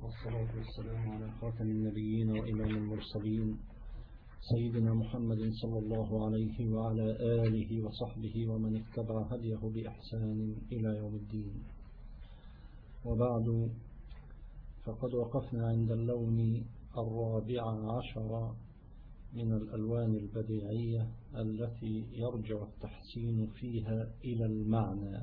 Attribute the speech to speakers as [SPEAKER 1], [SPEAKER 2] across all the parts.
[SPEAKER 1] والصلاة والسلام على خاتم النبيين وإمام المرسلين سيدنا محمد صلى الله عليه وعلى آله وصحبه ومن اتبع هديه بإحسان إلى يوم الدين وبعد فقد وقفنا عند اللون الرابع عشر من الألوان البديعية التي يرجع التحسين فيها إلى المعنى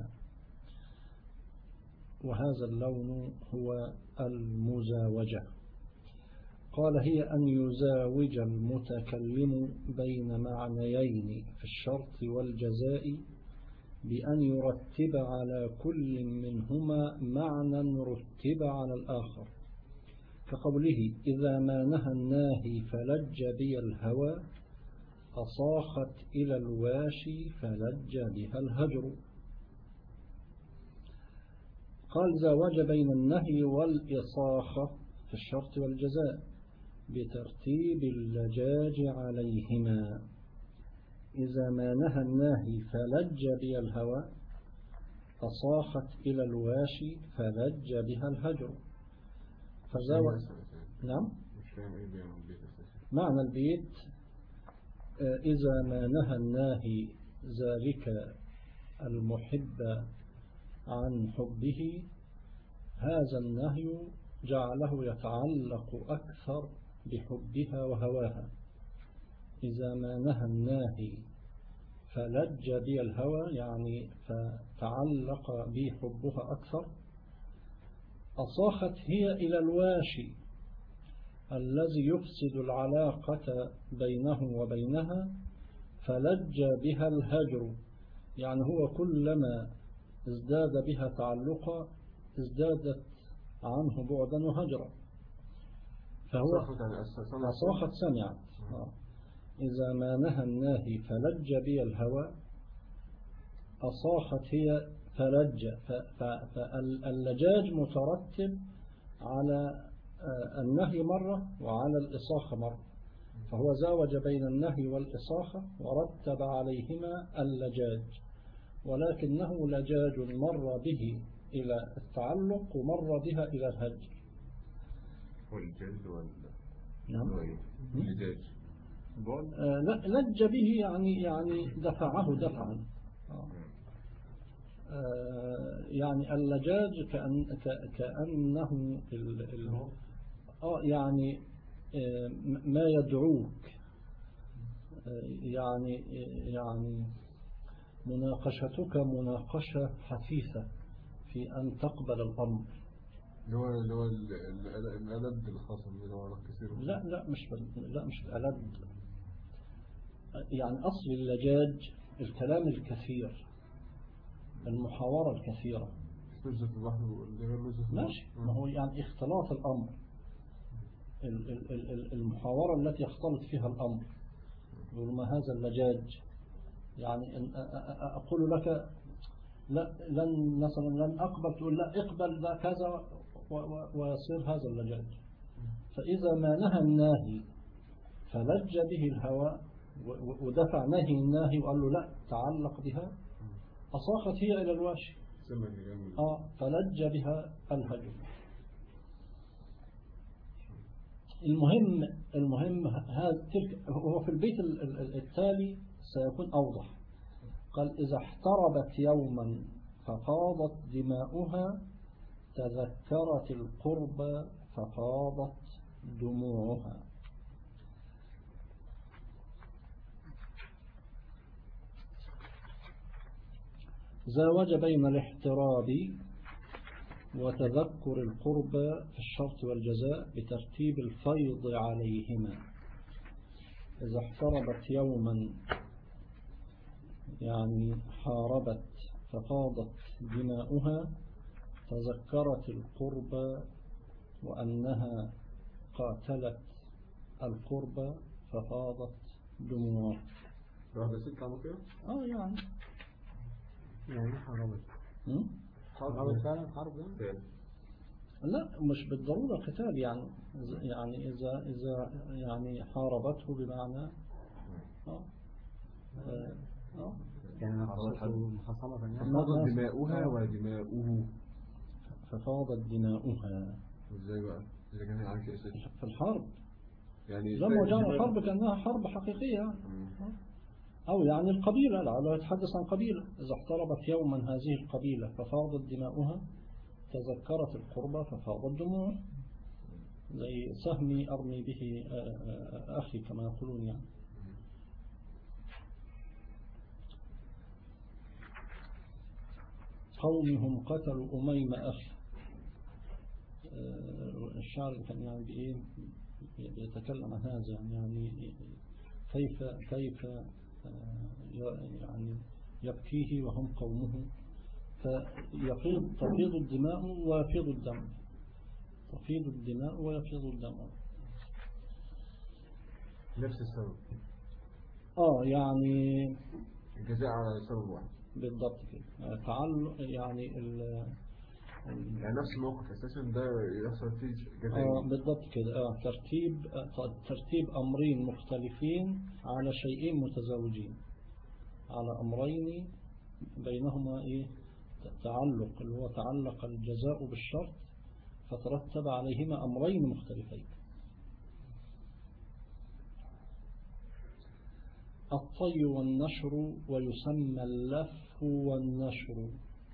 [SPEAKER 1] وهذا اللون هو المزاوجة قال هي أن يزاوج المتكلم بين معنيين في الشرط والجزاء بأن يرتب على كل منهما معنى رتب على الآخر كقوله إذا ما نهى الناهي فلج بي الهوى أصاخت إلى الواشي فلج بها الهجر قال زاوج بين النهي والإصاخة في الشرط والجزاء بترتيب اللجاج عليهما إذا ما نهى الناهي فلج بها الهوى أصاخت إلى الواشي فلج بها الهجر فزاوج نعم
[SPEAKER 2] إيه
[SPEAKER 1] معنى البيت آه، إذا ما نهى الناهي ذلك المحب عن حبه هذا النهي جعله يتعلق أكثر بحبها وهواها إذا ما نهى الناهي فلج بي الهوى يعني فتعلق بي حبها أكثر أصاخت هي إلى الواشي الذي يفسد العلاقة بينه وبينها فلج بها الهجر يعني هو كلما ازداد بها تعلقا ازدادت عنه بعدا وهجرا فهو أصاخت سمعت آه. إذا ما نهى الناهي فلج بي الهوى أصاخت هي فلج فاللجاج مترتب على آه، النهي مرة وعلى الإصاخة مرة فهو زاوج بين النهي والإصاخة ورتب عليهما اللجاج ولكنه لجاج مر به إلى التعلق ومر بها إلى الهجر
[SPEAKER 2] والجلد وال
[SPEAKER 1] نعم
[SPEAKER 2] اللجاج
[SPEAKER 1] آه، لج به يعني يعني دفعه دفعا آه. آه، يعني اللجاج كأن كأنه آه يعني ما يدعوك يعني يعني مناقشتك مناقشة حثيثة في أن تقبل الأمر
[SPEAKER 2] اللي هو اللي هو الألد الخصم اللي هو كثير
[SPEAKER 1] لا لا مش لا مش الألد يعني أصل اللجاج الكلام الكثير المحاورة الكثيرة ماشي ما هو يعني اختلاط الأمر المحاورة التي يختلط فيها الأمر يقول ما هذا اللجاج يعني أقول لك لا لن مثلا لن أقبل تقول لا اقبل ذا كذا ويصير هذا اللجاج فإذا ما نهى الناهي فلج به الهوى ودفع نهي الناهي وقال له لا تعلق بها أصاخت هي إلى الواشي آه فلج بها الهجر المهم المهم هذا تلك هو في البيت التالي سيكون أوضح قال إذا احتربت يوما ففاضت دماؤها تذكرت القرب ففاضت دموعها زاوج بين الاحتراب وتذكر القرب في الشرط والجزاء بترتيب الفيض عليهما إذا احتربت يوما يعني حاربت ففاضت دماؤها تذكرت القرب وأنها قاتلت القرب ففاضت دموعها
[SPEAKER 2] واحدة ست عمو كده؟
[SPEAKER 1] اه يعني
[SPEAKER 3] يعني حربت
[SPEAKER 2] حربت فعلا حرب
[SPEAKER 1] لا مش بالضرورة قتال يعني يعني إذا إذا يعني حاربته بمعنى آه
[SPEAKER 3] آه, آه. يعني
[SPEAKER 2] ففاضت دماؤها ودماؤه
[SPEAKER 1] ففاضت دماؤها
[SPEAKER 2] ازاي بقى اذا كان هي عن كده اساسا
[SPEAKER 1] في الحرب
[SPEAKER 2] يعني
[SPEAKER 1] لما
[SPEAKER 2] إزاي
[SPEAKER 1] جاء
[SPEAKER 2] الجبال-
[SPEAKER 1] الحرب كأنها حرب حقيقية
[SPEAKER 2] مم.
[SPEAKER 1] أو يعني القبيلة لعله يتحدث عن قبيلة إذا احتربت يوما هذه القبيلة ففاضت دماؤها تذكرت القربة ففاضت دموع زي سهمي أرمي به آه، آه، أخي كما يقولون يعني قومهم قتلوا أميم أخي آه، الشعر كان يعني بإيه يتكلم عن هذا يعني كيف كيف آه، يعني يبكيه وهم قومه فيفيض تفيض الدماء ويفيض الدم تفيض الدماء ويفيض الدم
[SPEAKER 2] نفس السبب
[SPEAKER 1] اه يعني
[SPEAKER 2] الجزاء على سبب واحد
[SPEAKER 1] بالضبط كده تعلق يعني ال ال-
[SPEAKER 2] يعني نفس الموقف اساسا ده يحصل فيه جزاء
[SPEAKER 1] آه بالضبط كده آه ترتيب آه ترتيب أمرين مختلفين على شيئين متزوجين على أمرين بينهما إيه تعلق اللي هو تعلق الجزاء بالشرط فترتب عليهما أمرين مختلفين الطي والنشر ويسمى اللف والنشر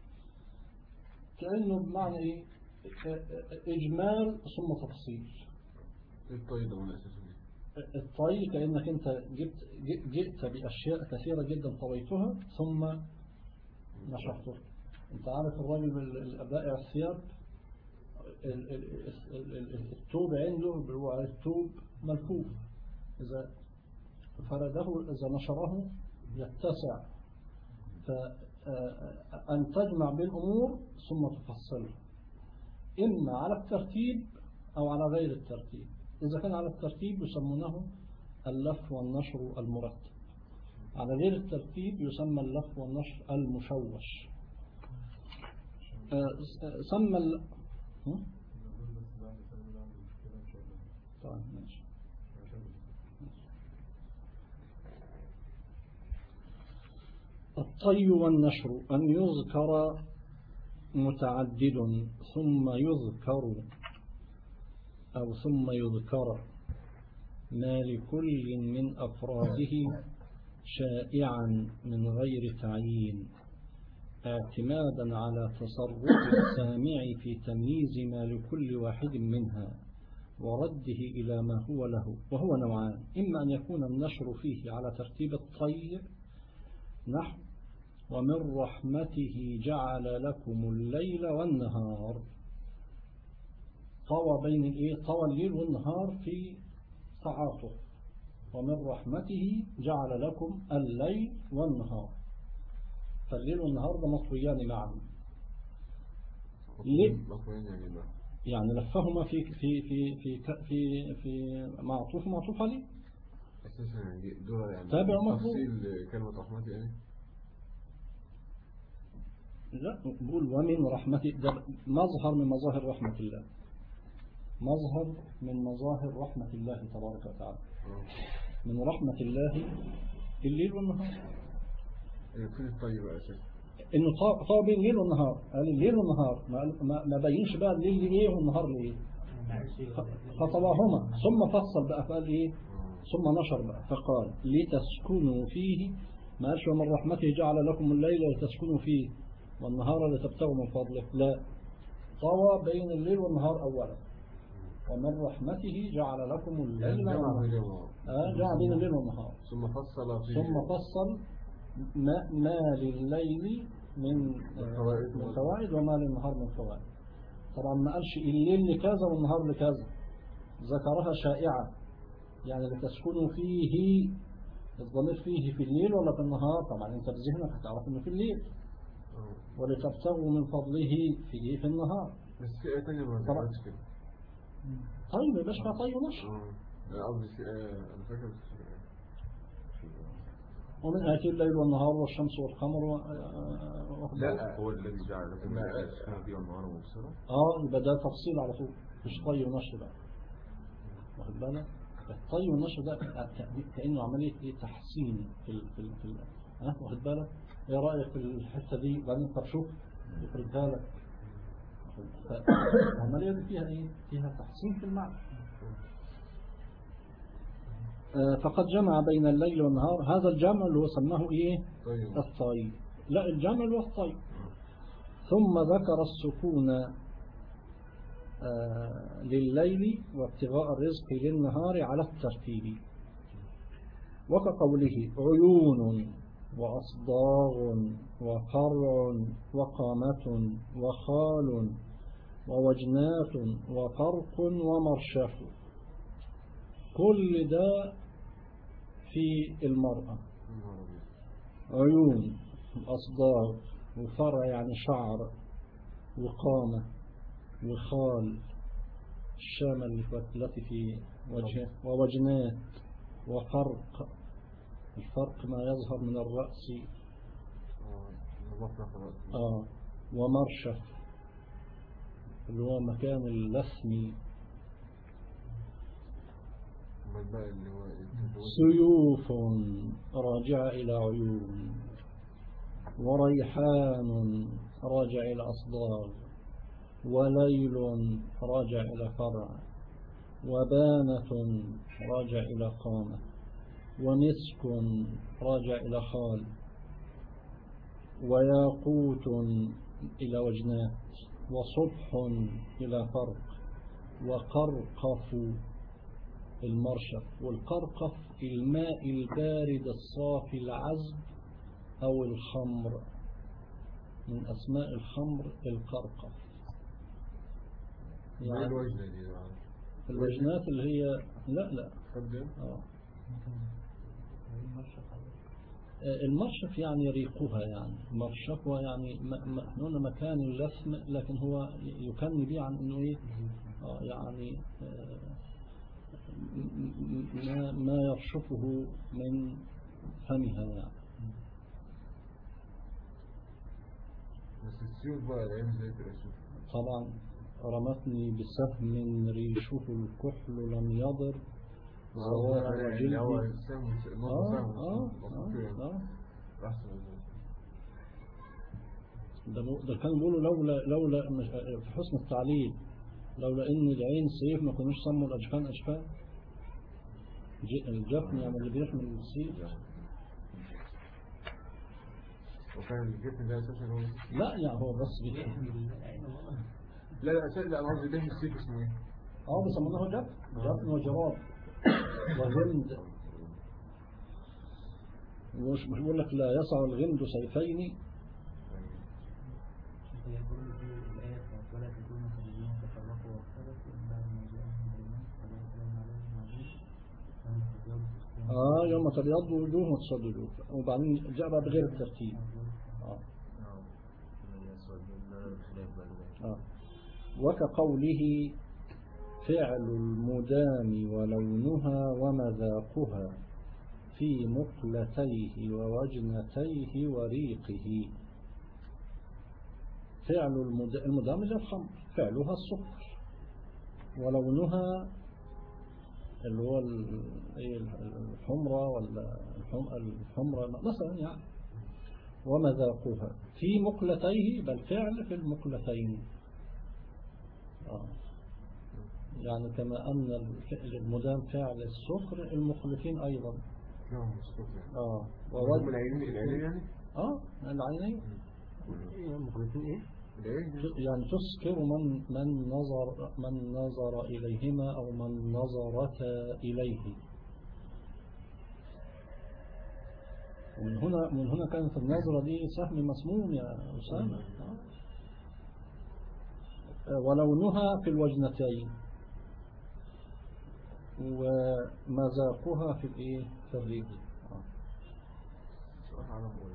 [SPEAKER 1] كأنه بمعنى إيه إجمال ثم تفصيل
[SPEAKER 2] ايه الطيب ده من اساسا دي
[SPEAKER 1] الطي كأنك أنت جبت جئت بأشياء كثيرة جدا طويتها ثم نشرتها أنت عارف الراجل ال- ال- بائع الثياب ال- ال- ال- ال- التوب عنده هو على التوب ملفوف إذا فرده إذا نشره يتسع فأن تجمع بين الأمور ثم تفصلها إما على الترتيب أو على غير الترتيب إذا كان على الترتيب يسمونه اللف والنشر المرتب على غير الترتيب يسمى اللف والنشر المشوش آه، آه، سمى ال... هم؟ طيب ماشي الطي والنشر أن يذكر متعدد ثم يذكر أو ثم يذكر ما لكل من أفراده شائعا من غير تعيين اعتمادا على تصرف السامع في تمييز ما لكل واحد منها ورده إلى ما هو له وهو نوعان إما أن يكون النشر فيه على ترتيب الطي نحو ومن رحمته جعل لكم الليل والنهار طوى بين الايه طوى الليل والنهار في تعاطف ومن رحمته جعل لكم الليل والنهار فالليل والنهار ده مطويان معا ليه؟
[SPEAKER 2] مطمئن يعني بقى
[SPEAKER 1] يعني لفهما في في في في في, في معطوف معطوف عليه
[SPEAKER 2] اساسا يعني دول يعني
[SPEAKER 1] تابع مطلوب.
[SPEAKER 2] تفصيل كلمة رحمتي يعني
[SPEAKER 1] لا بقول ومن رحمته ده مظهر من مظاهر رحمة الله مظهر من مظاهر رحمة الله تبارك وتعالى
[SPEAKER 2] اه
[SPEAKER 1] من رحمة الله الليل والنهار
[SPEAKER 2] يعني فين الطيب بقى اساسا
[SPEAKER 1] انه طا- طا بين الليل والنهار قال الليل والنهار ما, ما, ما بينش بقى الليل لايه والنهار لايه ف- فطواهما ثم فصل بقى فقال ايه
[SPEAKER 2] اه
[SPEAKER 1] ثم نشر بقى فقال لتسكنوا فيه ما قالش ومن رحمته جعل لكم الليل لتسكنوا فيه والنهار لتبتغوا من فضله لا طوى بين الليل والنهار أولا ومن رحمته جعل لكم
[SPEAKER 2] يعني
[SPEAKER 1] الليل
[SPEAKER 2] جمع
[SPEAKER 1] والنهار
[SPEAKER 2] بين النهار.
[SPEAKER 1] آه جعل بين الليل والنهار
[SPEAKER 2] ثم فصل في
[SPEAKER 1] ثم فصل ما, ما لليل من آه،
[SPEAKER 2] فوائد.
[SPEAKER 1] من فوائد وما للنهار من فوائد طبعا ما قالش الليل لكذا والنهار لكذا ذكرها شائعة يعني لتسكنوا فيه الضمير فيه في الليل ولا في النهار طبعا انت بذهنك هتعرف انه في الليل
[SPEAKER 2] اه.
[SPEAKER 1] ولتبتغوا من فضله فيه في النهار
[SPEAKER 2] بس في آية تانية ما
[SPEAKER 1] طبعا.
[SPEAKER 2] ذكرتش كده
[SPEAKER 1] طيب يا باشا طيب ونشر
[SPEAKER 2] اه لا، قصدي في آية أنا فاكر بس في آية.
[SPEAKER 1] ومن آتي الليل والنهار والشمس والقمر و... آه، واخد بالك؟
[SPEAKER 2] لا
[SPEAKER 4] هو الذي جعل لكم
[SPEAKER 2] لا.
[SPEAKER 4] الليل تسكنوا فيه والنهار مبصرا
[SPEAKER 1] اه يبقى ده تفصيل على طول مش طي ونشر بقى واخد بالك الطي والنشر ده ك- كأنه عملية ايه تحسين في ال في ال في ال ها واخد بالك ايه رأيك في الحتة دي بعدين طب شوف يفردها لك فالعملية دي فيها إيه؟ فيها تحسين في المعنى آه، فقد جمع بين الليل والنهار هذا الجمع اللي هو سماه إيه
[SPEAKER 2] طيب
[SPEAKER 1] الطيب لا الجمع والطيب ثم ذكر السكون آه، لليل وابتغاء الرزق للنهار على الترتيب وكقوله عيون وأصداغ وقرع وقامة وخال ووجنات وفرق ومرشف كل ده في المرأة
[SPEAKER 2] نهار أبيض.
[SPEAKER 1] عيون أصداغ وفرع يعني شعر وقامة وخال الشامة اللي في- التي في وجهه ووجنات وفرق الفرق ما يظهر من الرأس
[SPEAKER 2] آه، المفرق الرأسي.
[SPEAKER 1] آه ومرشف اللي هو مكان اللثم
[SPEAKER 2] أمال بقى اللي هو اللي هو-
[SPEAKER 1] سيوف راجعة إلى عيون وريحان راجع إلى أصدار وليل راجع إلى فرع وبانة راجع إلى قامة ومسك راجع إلى خال وياقوت إلى وجنات وصبح إلى فرق وقرقف المرشف والقرقف الماء البارد الصافي العذب أو الخمر من أسماء الخمر القرقف
[SPEAKER 2] ما هي
[SPEAKER 1] يعني
[SPEAKER 2] الوجنة دي بقى؟
[SPEAKER 1] الوجنات اللي هي لا لا
[SPEAKER 2] قدم
[SPEAKER 1] آه. آه، المرشف يعني ريقها يعني مرشفها يعني م- م- إحنا قلنا مكان اللثم لكن هو يكني به عن انه ايه آه يعني آه، م- م- ما, ما يرشفه من فمها يعني
[SPEAKER 2] بس السيوف بقى الأيام ازاي تبقى السيوف
[SPEAKER 1] طبعا رمتني بسهم ريشه الكحل لم يضر زوار
[SPEAKER 2] اللي هو
[SPEAKER 1] وجلدي
[SPEAKER 2] السهم
[SPEAKER 1] آه
[SPEAKER 2] نص
[SPEAKER 1] آه
[SPEAKER 2] سهم
[SPEAKER 1] آه آه
[SPEAKER 2] أحسن ازاي
[SPEAKER 1] ده, بو- ده كانوا بيقولوا لولا لولا مش- في حسن التعليل لولا ان العين سيف ما كانوش سموا الاجفان اجفان ج- الجفن يعني اللي بيحمل السيف
[SPEAKER 2] وكان الجفن ده أساسا هو
[SPEAKER 1] لا يعني هو بس بيحمل
[SPEAKER 2] لا لا أساسا لا أنا قصدي ده السيف اسمه إيه؟
[SPEAKER 1] اه بيسمونه جفن جفن وجراب وغمد مش مش بيقول لك لا يسع الغمد سيفين
[SPEAKER 3] يقول في الآية ولا تكونوا كالذين تفرقوا واختلفوا إلا ما جاءهم بينات فلا يسلم عليهم عزيز فهم تجاوز
[SPEAKER 1] اه يوم تبيض وجوه وتصد وجوه وبعدين جاء بقى بغير الترتيب اه آه. وكقوله فعل المدام ولونها ومذاقها في مقلتيه ووجنتيه وريقه فعل المد- المدام زي الخمر فعلها السكر ولونها اللي هو ال- إيه الحمرة ولا الحم- الحمرة مثلا يعني ومذاقها في مقلتيه بل فعل في المقلتين آه. يعني كما أن الفعل المدام فعل السكر المخلفين أيضا
[SPEAKER 2] نعم مصطفى يعني
[SPEAKER 1] آه
[SPEAKER 2] هم
[SPEAKER 1] ووجه
[SPEAKER 2] العينين العينين يعني؟
[SPEAKER 1] آه العينين
[SPEAKER 3] مخلصين إيه؟
[SPEAKER 2] العين
[SPEAKER 1] يعني تسكر من من نظر من نظر إليهما أو من نظرت إليه ومن هنا من هنا كانت النظرة دي سهم مسموم يا أسامة آه. ولونها في الوجنتين ومذاقها في الايه في الريق آه.
[SPEAKER 2] صراحة على موي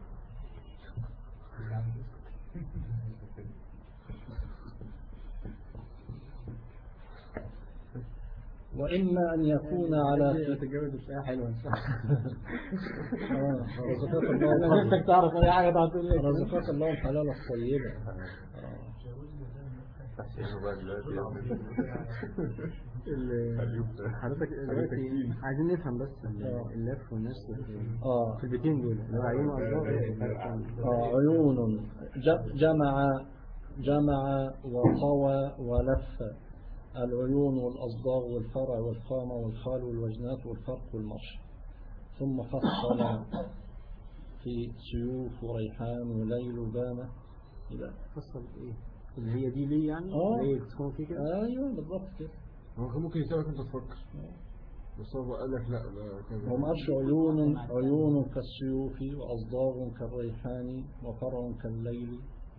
[SPEAKER 1] وإما أن يكون على
[SPEAKER 3] تتجوز بشيء حلوة إن شاء
[SPEAKER 1] آه، رزقك الله
[SPEAKER 3] الله نفسك تعرف أي حاجة تعطيني
[SPEAKER 1] رزقك الله الحلال الطيبة آه.
[SPEAKER 4] بقى دلوقتي
[SPEAKER 3] حضرتك دلوقتي عايزين نفهم بس ال- اللف والنسل في-
[SPEAKER 1] آه.
[SPEAKER 3] في البيتين دول اللي هو عيون وأصدار
[SPEAKER 1] آه، عيون ج- جمع جمع وطوى ولف العيون والأصداغ والفرع والقامة والخال والوجنات والفرق والمرش ثم فصل في سيوف وريحان وليل وبامة إلى
[SPEAKER 5] فصل ايه اللي هي دي ليه يعني
[SPEAKER 1] آه.
[SPEAKER 5] اللي هي تكون فيه كده
[SPEAKER 1] أيوة بالضبط كده
[SPEAKER 2] هو كان ممكن يسيبك انت تفكر بس هو قال لك لا ده كذا
[SPEAKER 1] وما قالش عيون عيون كالسيوف وأصداغ كالريحان وفرع كالليل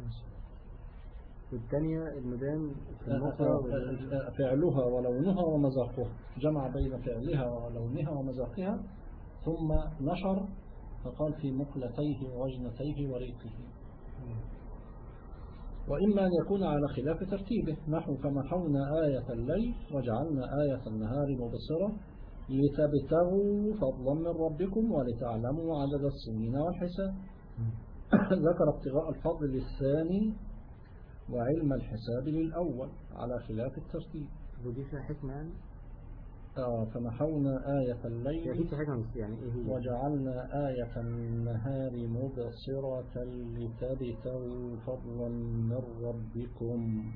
[SPEAKER 5] والثانية المدام في
[SPEAKER 1] آه،
[SPEAKER 5] النقطة
[SPEAKER 1] آه، آه، فعلها ولونها ومذاقها جمع بين فعلها ولونها ومذاقها ثم نشر فقال في مقلتيه ووجنتيه وريقه وإما أن يكون على خلاف ترتيبه نحو فمحونا آية الليل وجعلنا آية النهار مبصرة لتبتغوا فضلا من ربكم ولتعلموا عدد السنين والحساب ذكر ابتغاء الفضل للثاني وعلم الحساب للأول على خلاف الترتيب
[SPEAKER 5] ودي فيها حكمة يعني
[SPEAKER 1] آه فمحونا آية
[SPEAKER 5] هي
[SPEAKER 1] الليل
[SPEAKER 5] أكيد في حكمة بس يعني ايه هي
[SPEAKER 1] وجعلنا آية النهار مبصرة لتبتغوا فضلا من ربكم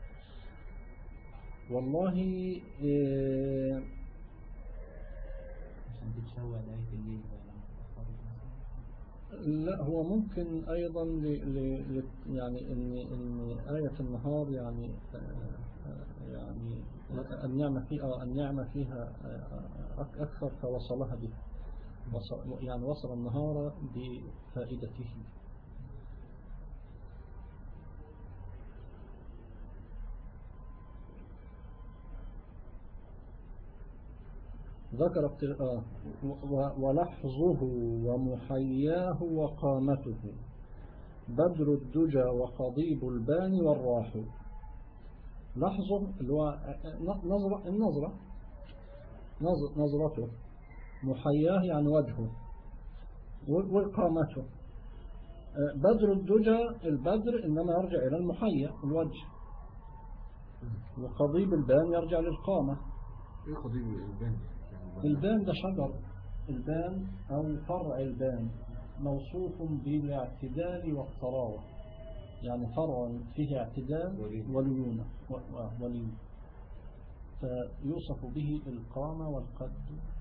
[SPEAKER 1] والله إيه
[SPEAKER 3] عشان تتشوه لآية الليل بقى لما تتفرج مثلا
[SPEAKER 1] لا هو ممكن أيضا ل ل ل يعني إن إن آية النهار يعني آه، آه، يعني النعمة فيها النعمة فيها آه، أك- أكثر فوصلها بها وصل يعني وصل النهار بفائدته ذكر ابت- آه، و- ولحظه ومحياه وقامته بدر الدجى وقضيب البان والراح لحظه اللي هو ن- نظرة النظرة نظ- نظرته محياه يعني وجهه و- وقامته آه، بدر الدجى البدر إنما يرجع إلى المحيا الوجه وقضيب البان يرجع للقامة
[SPEAKER 2] ايه قضيب البان
[SPEAKER 1] البان ده شجر البان أو فرع البان موصوف بالاعتدال والطراوة يعني فرع فيه اعتدال
[SPEAKER 2] ولين.
[SPEAKER 1] وليونة و- آه، ولين فيوصف به القامة والقد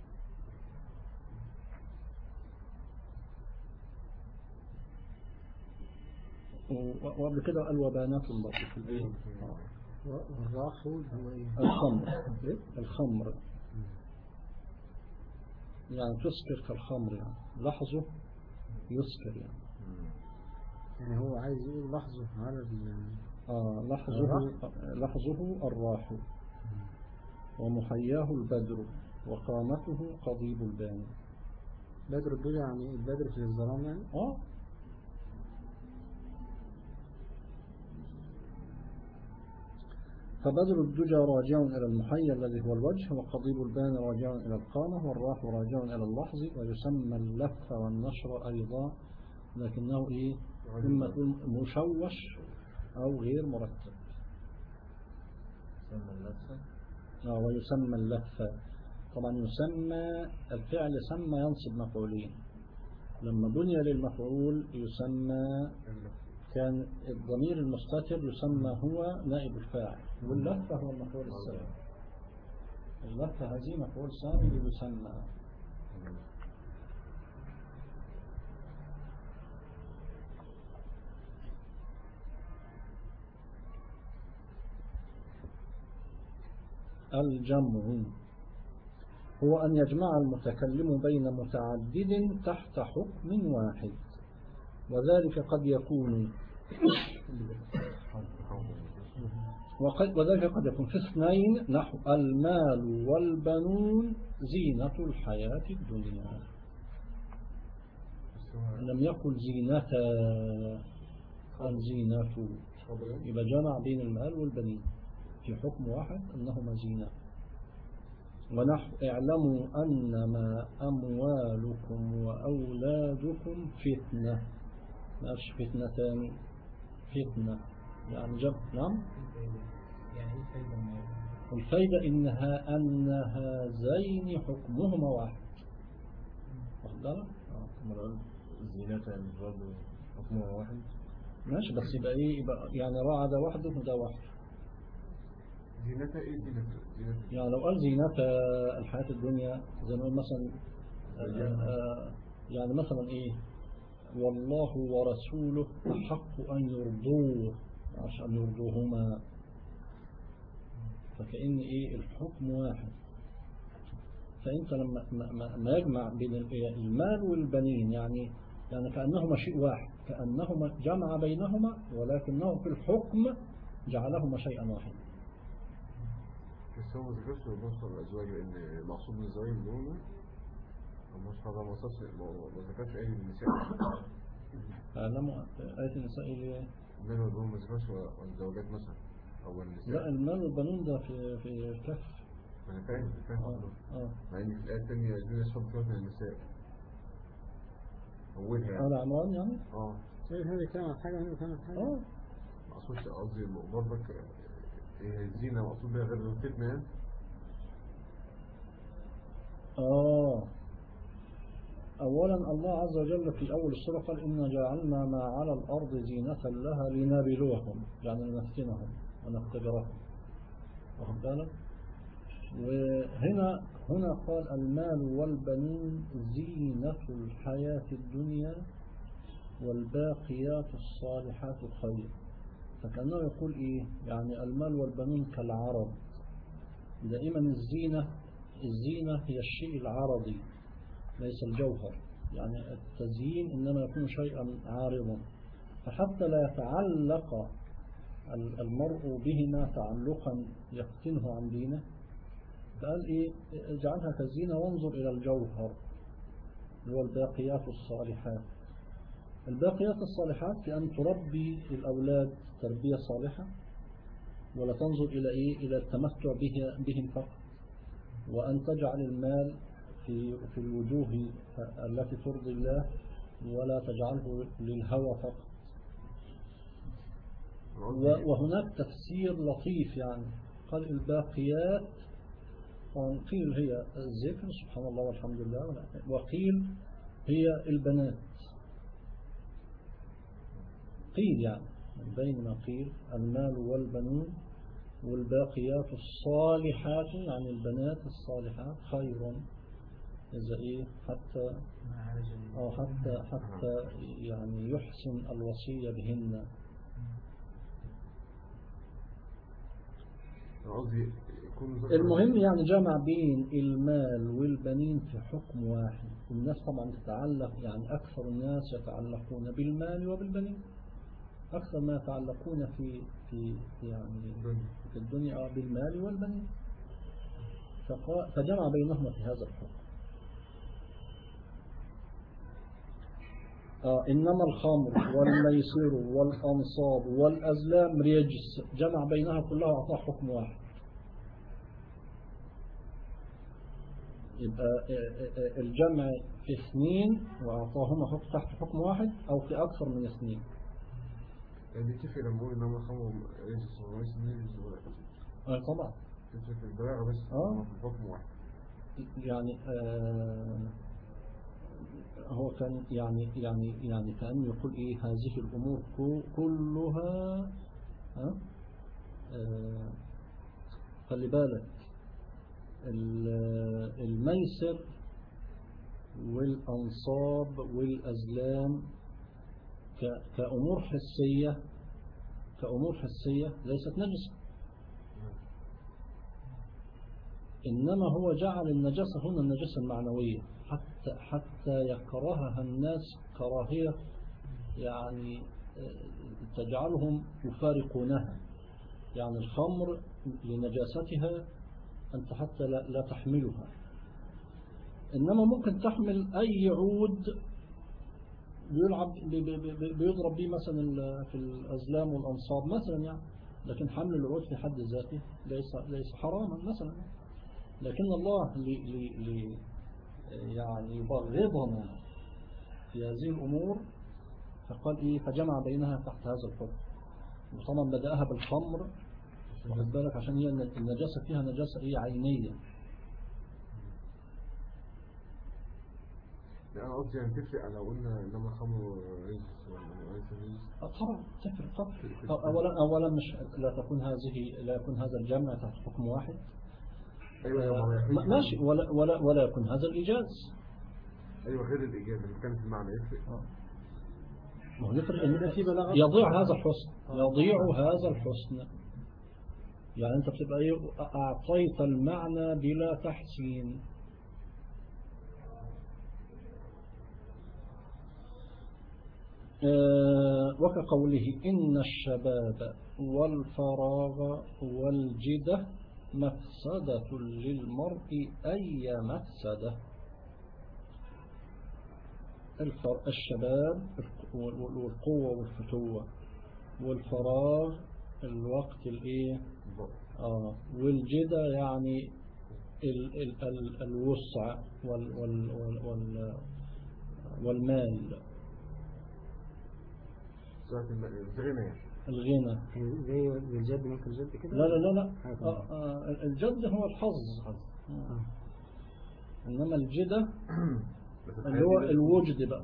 [SPEAKER 1] و- وقبل كده قال وبانات برضه في البيت
[SPEAKER 5] والراح هو ايه
[SPEAKER 1] الخمر الخمر يعني تسكر كالخمر يعني لحظه يسكر يعني
[SPEAKER 5] يعني هو عايز يقول لحظة على ال
[SPEAKER 1] آه لحظه لحظه الراح ومحياه البدر وقامته قضيب البان
[SPEAKER 5] بدر الدجى يعني البدر في الظلام يعني
[SPEAKER 1] آه فبدر الدجى راجع إلى المحيا الذي هو الوجه وقضيب البان راجع إلى القامة والراح راجع إلى اللحظ ويسمى اللف والنشر أيضا لكنه إيه إما تكون مشوش أو غير مرتب
[SPEAKER 4] سمى اللفة
[SPEAKER 1] آه ويسمى اللف طبعا يسمى الفعل سمى ينصب مفعولين لما بني للمفعول يسمى كان الضمير المستتر يسمى هو نائب الفاعل واللفة هو المفعول الثاني اللفة هذه مفعول ثاني يسمى الجمع هو أن يجمع المتكلم بين متعدد تحت حكم واحد وذلك قد يكون وقد وذلك قد يكون في اثنين نحو المال والبنون زينة الحياة الدنيا لم يقل زينة قال زينة يبقى جمع بين المال والبنين في حكم واحد أنهما زينة ونحو اعلموا أنما أموالكم وأولادكم فتنة ما قالش فتنتان فتنة يعني جمع نعم
[SPEAKER 3] يعني ايه فايدة ما يبقى؟
[SPEAKER 1] الفايدة إنها أن هذين حكمهما واحد واخد بالك؟
[SPEAKER 4] زينة يعني برضه حكمها واحد
[SPEAKER 1] ماشي بس يبقى ايه يبقى يعني راعى ده وحده وده وحده
[SPEAKER 2] زينتها ايه زينتها زينتها
[SPEAKER 1] يعني لو قال زينة الحياة الدنيا زي ما نقول مثلا آه، آه، يعني مثلا ايه والله ورسوله أحق أن يرضوه عشان أن يرضوهما فكأن ايه الحكم واحد فأنت لما ما- ما- ما يجمع بين ال- المال والبنين يعني يعني كأنهما شيء واحد كأنهما جمع بينهما ولكنه في الحكم جعلهما شيئا واحدا
[SPEAKER 2] بس هو ما ذكرش نص الأزواج لأن المقصود من الزواج اللي هو مش هذا ما وصلش ما ما ذكرش أي النساء
[SPEAKER 1] أعلموا آية النساء اللي
[SPEAKER 2] المال والبنون ما ذكرش والزوجات مثلا أو النساء
[SPEAKER 1] لا المال والبنون ده في في الكهف
[SPEAKER 2] أنا فاهم فاهم
[SPEAKER 1] اه اه
[SPEAKER 2] مع إن في الآية الثانية الذين يشرب فيها من النساء أولها يعني
[SPEAKER 1] آل عمران يعني
[SPEAKER 2] اه
[SPEAKER 5] شايف هذه كانت حاجة وهذه كانت حاجة
[SPEAKER 1] اه
[SPEAKER 2] ما أقصدش قصدي برضك إيه الزينة مقصود بها غير الفتنة يعني
[SPEAKER 1] اه أولا الله عز وجل في أول السورة قال إنا جعلنا ما على الأرض زينة لها لنبلوهم يعني لنفتنهم ونختبرهم واخد بالك وهنا هنا قال المال والبنون زينة الحياة الدنيا والباقيات الصالحات خير فكأنه يقول إيه يعني المال والبنون كالعرض دائما الزينة الزينة هي الشيء العرضي ليس الجوهر يعني التزيين إنما يكون شيئا عارضا فحتى لا يتعلق ال- المرء بهما تعلقا يفتنه عن دينه فقال إيه اجعلها كزينة وانظر إلى الجوهر اللي هو الباقيات الصالحات الباقيات الصالحات في أن تربي الأولاد تربية صالحة ولا تنظر إلى إيه إلى التمتع به بهم فقط وأن تجعل المال في في الوجوه التي ترضي الله ولا تجعله للهوى فقط و- وهناك تفسير لطيف يعني قال الباقيات وقيل هي الذكر سبحان الله والحمد لله ولا- وقيل هي البنات قيل يعني من بين ما قيل المال والبنون والباقيات الصالحات يعني البنات الصالحات خير إذا إيه حتى
[SPEAKER 3] ما عالج ال-
[SPEAKER 1] أو حتى حتى يعني يحسن الوصية بهن
[SPEAKER 2] أنا قصدي يكون ذكر
[SPEAKER 1] المهم يعني جمع بين المال والبنين في حكم واحد الناس طبعا تتعلق يعني أكثر الناس يتعلقون بالمال وبالبنين أكثر ما يتعلقون في في في يعني
[SPEAKER 2] الدنيا.
[SPEAKER 1] في الدنيا بالمال والبنين فقا- فجمع بينهما في هذا الحكم آه إنما الخمر والميسر والأنصاب والأزلام رجس جمع بينها كلها وأعطاه حكم واحد يبقى آه، آه، آه، الجمع في اثنين وأعطاهما حكم تحت حكم واحد أو في أكثر من اثنين
[SPEAKER 2] يعني تفرق لما نقول إنما الخمر رجس وليس نجس ولا
[SPEAKER 1] آه طبعا
[SPEAKER 2] تفرق في البلاغة بس
[SPEAKER 1] آه.
[SPEAKER 2] في الحكم واحد
[SPEAKER 1] يعني آه هو كان يعني يعني يعني كأنه يقول إيه هذه الأمور كو- كلها ها آه خلي بالك ال- الميسر والأنصاب والأزلام ك- كأمور حسية كأمور حسية ليست نجسة إنما هو جعل النجاسة هنا النجاسة المعنوية حتى حتى يكرهها الناس كراهية يعني آه، تجعلهم يفارقونها يعني الخمر لنجاستها أنت حتى لا, لا تحملها إنما ممكن تحمل أي عود بيلعب بي- بي- بي- بيضرب به مثلا ال- في الأزلام والأنصاب مثلا يعني لكن حمل العود في حد ذاته ليس ليس حراما مثلا لكن الله لي لي لي يعني يبغضنا في هذه الأمور فقال إيه فجمع بينها تحت هذا الحكم وطبعا بدأها بالخمر واخد بالك عشان هي النجاسة فيها نجاسة إيه عينية
[SPEAKER 2] لا أنا قصدي يعني تفرق لو قلنا إنما الخمر رجس ولا ليس رجس
[SPEAKER 1] آه، طبعا تفرق طبعا أولا أولا مش لا تكون هذه لا يكون هذا الجمع تحت حكم واحد
[SPEAKER 2] أيوة يا
[SPEAKER 1] آه،
[SPEAKER 2] مرة
[SPEAKER 1] ماشي ولا ولا ولا يكون هذا الإيجاز
[SPEAKER 2] أيوة غير الإجابة اللي كانت المعنى يفرق
[SPEAKER 1] آه. ما هو يفرق إن يضيع هذا الحسن يضيع هذا الحسن يعني أنت بتبقى إيه أعطيت المعنى بلا تحسين آه، وكقوله إن الشباب والفراغ والجدة مفسدة للمرء أي مفسدة الفر- الشباب والقوة والفتوة والفراغ الوقت الايه آه والجدة يعني ال ال ال الوسع وال وال وال وال والمال
[SPEAKER 2] ساعة الغنى يعني
[SPEAKER 1] الغنى
[SPEAKER 5] يعني زي الجد ممكن الجد كده
[SPEAKER 1] لا لا لا لا
[SPEAKER 5] حاجة.
[SPEAKER 1] آه آه الجد هو الحظ آه. إنما الجدة
[SPEAKER 2] بس
[SPEAKER 1] اللي هو
[SPEAKER 2] الحياة دي-
[SPEAKER 1] الوجد بقى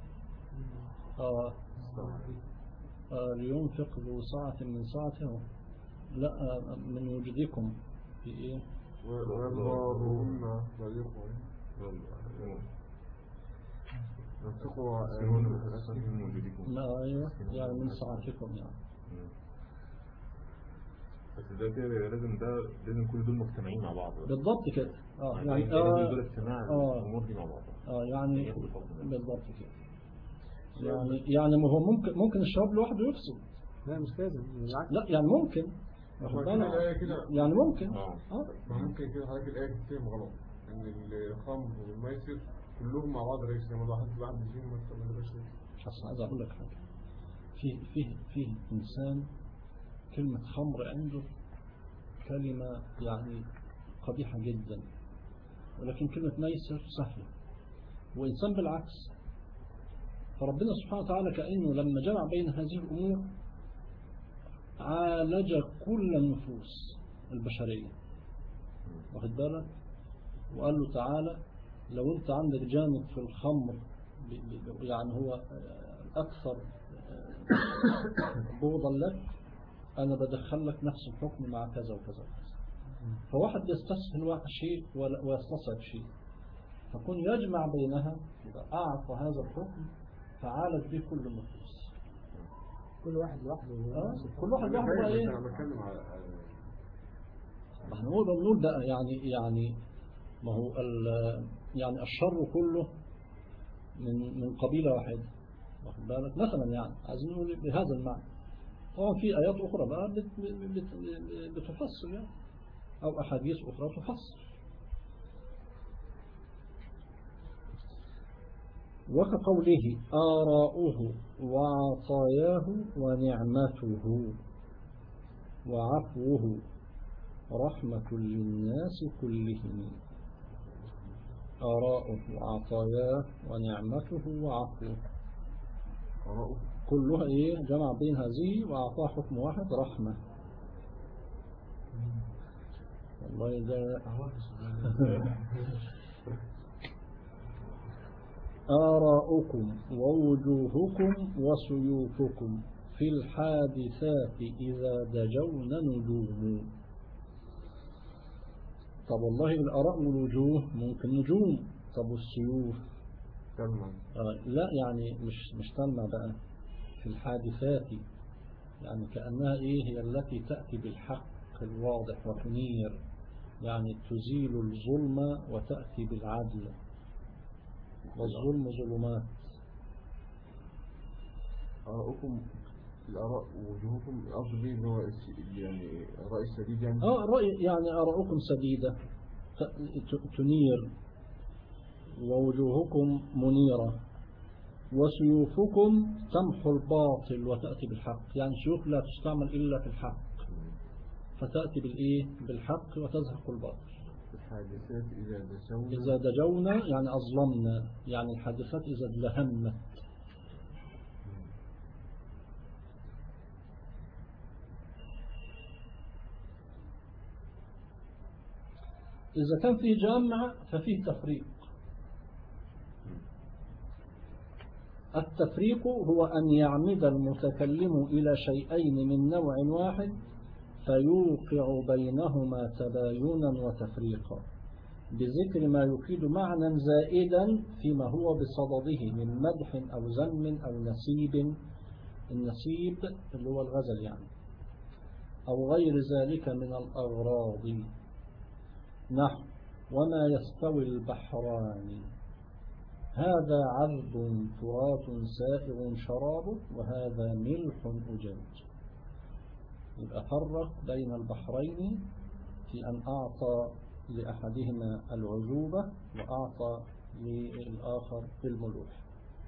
[SPEAKER 1] آه آه، لينفق ذو سعة من سعته لا آه، من وجدكم في إيه
[SPEAKER 2] ويضارهن صديقه ينفقوا
[SPEAKER 1] ما أيوة يعني من سعتكم يعني
[SPEAKER 4] بس ده كده لازم ده لازم كل دول مجتمعين مع بعض
[SPEAKER 1] بالضبط كده آه
[SPEAKER 4] يعني
[SPEAKER 1] يعني
[SPEAKER 4] لازم دول
[SPEAKER 1] آه,
[SPEAKER 4] اجتماع
[SPEAKER 1] آه.
[SPEAKER 4] الامور دي مع بعض
[SPEAKER 1] آه يعني
[SPEAKER 4] ياخد الفضل.
[SPEAKER 1] بالضبط كده يعني يعني ما هو ممكن ممكن الشباب لوحده يفصل
[SPEAKER 5] لا مش لازم بالعكس
[SPEAKER 1] لا يعني ممكن واخد
[SPEAKER 2] هو
[SPEAKER 1] بالك؟
[SPEAKER 2] كده الآية كده
[SPEAKER 1] يعني ممكن
[SPEAKER 4] اه
[SPEAKER 1] اه
[SPEAKER 2] ما ممكن كده حضرتك الآية تتفهم غلط إن الخمر والميسر كلهم مع بعض رئيس لما واحد واحد فيهم ما يستعملش
[SPEAKER 1] بس عايز اقول لك حاجه في في في انسان كلمه خمر عنده كلمه يعني قبيحه جدا ولكن كلمه ميسر سهله وانسان بالعكس فربنا سبحانه وتعالى كانه لما جمع بين هذه الامور عالج كل النفوس البشريه واخد بالك وقال له تعالى لو انت عندك جانب في الخمر ب- ب- يعني هو آه، أكثر آه، بغضا لك أنا بدخل لك نفس الحكم مع كذا وكذا وكذا فواحد يستسهل واحد شيء ولا- ويستصعب شيء فكون يجمع بينها يبقى أعطى هذا الحكم فعالج به كل النفوس
[SPEAKER 5] كل واحد لوحده
[SPEAKER 1] آه، كل واحد لوحده بقى إيه
[SPEAKER 2] أنا بتكلم على
[SPEAKER 1] ما احنا نقول بنقول ده يعني يعني ما هو ال- يعني الشر كله من من قبيلة واحدة واخد بالك مثلا يعني عايزين نقول بهذا المعنى طبعا في آيات أخرى بقى بت بت بتفسر يعني أو أحاديث أخرى تفسر وكقوله آراؤه وعطاياه ونعمته وعفوه رحمة للناس كلهم آراؤه وعطاياه ونعمته وعفوه
[SPEAKER 2] آراءه
[SPEAKER 1] كلها إيه جمع بين هذه وأعطاه حكم واحد رحمة والله ده آراؤكم ووجوهكم وسيوفكم في الحادثات إذا دجون نجوم طب والله الآراء والوجوه ممكن نجوم طب والسيوف
[SPEAKER 2] تمام
[SPEAKER 1] آه لا يعني مش مش تلمع بقى في الحادثات يعني كأنها إيه هي التي تأتي بالحق الواضح وتنير يعني تزيل الظلم وتأتي بالعدل والظلم ظلمات
[SPEAKER 2] آراءكم الآراء ووجوهكم الأصل بيه اللي هو الس- يعني الرأي السديد يعني
[SPEAKER 1] آه رأي يعني آراؤكم سديدة ت- ت- تنير ووجوهكم منيرة وسيوفكم تمحو الباطل وتأتي بالحق يعني سيوف لا تستعمل إلا في الحق فتأتي بالإيه بالحق وتزهق الباطل
[SPEAKER 2] الحادثات إذا دسونا
[SPEAKER 1] إذا دجونا يعني أظلمنا يعني الحادثات إذا ادلهمت إذا كان فيه جامع ففيه تفريق التفريق هو أن يعمد المتكلم إلى شيئين من نوع واحد فيوقع بينهما تباينا وتفريقا بذكر ما يفيد معنى زائدا فيما هو بصدده من مدح أو ذم أو نسيب النسيب اللي هو الغزل يعني أو غير ذلك من الأغراض نحو وما يستوي البحران هذا عذب فرات سائغ شرابه وهذا ملح أجاج يبقى فرق بين البحرين في أن أعطى لأحدهما العذوبة وأعطى للآخر الملوح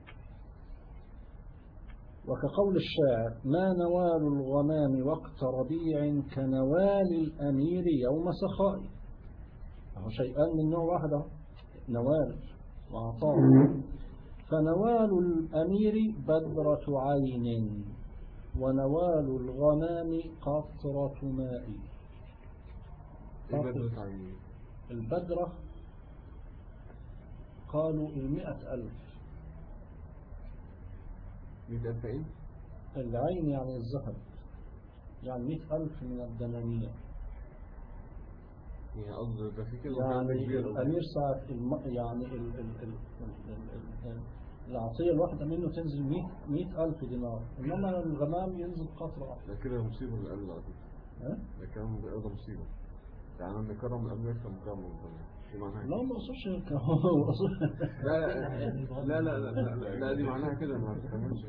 [SPEAKER 1] وكقول الشاعر ما نوال الغمام وقت ربيع كنوال الأمير يوم سخاء هو شيئان من نوع واحد أهو. نوال وعطاء فنوال الأمير بدرة عين ونوال الغمام قطرة ماء
[SPEAKER 2] ايه بدرة عيني
[SPEAKER 1] البدرة قالوا المئة ألف
[SPEAKER 2] مئة ألف ايه؟
[SPEAKER 1] العين يعني الذهب يعني مئة ألف من الدنانير
[SPEAKER 2] يعني قصد ده في كده
[SPEAKER 1] يعني
[SPEAKER 2] كبير.
[SPEAKER 1] الأمير ساعة الم... يعني ال... ال... ال... ال... ال... ال... العطية الواحدة منه تنزل مئة, مئة ألف دينار إنما الغمام ينزل قطرة واحدة
[SPEAKER 2] ده كده مصيبة اللي قال على فكرة
[SPEAKER 1] ها؟
[SPEAKER 2] ده كلام ده مصيبة يعني أنا كرم الأمير كان مكرم من الدنيا دي معناها
[SPEAKER 1] لا
[SPEAKER 2] كده.
[SPEAKER 1] ما أقصدش هيك. هو أقصد-
[SPEAKER 2] لا لا لا لا لا, لا, لا, لا دي معناها كده ما تفهمش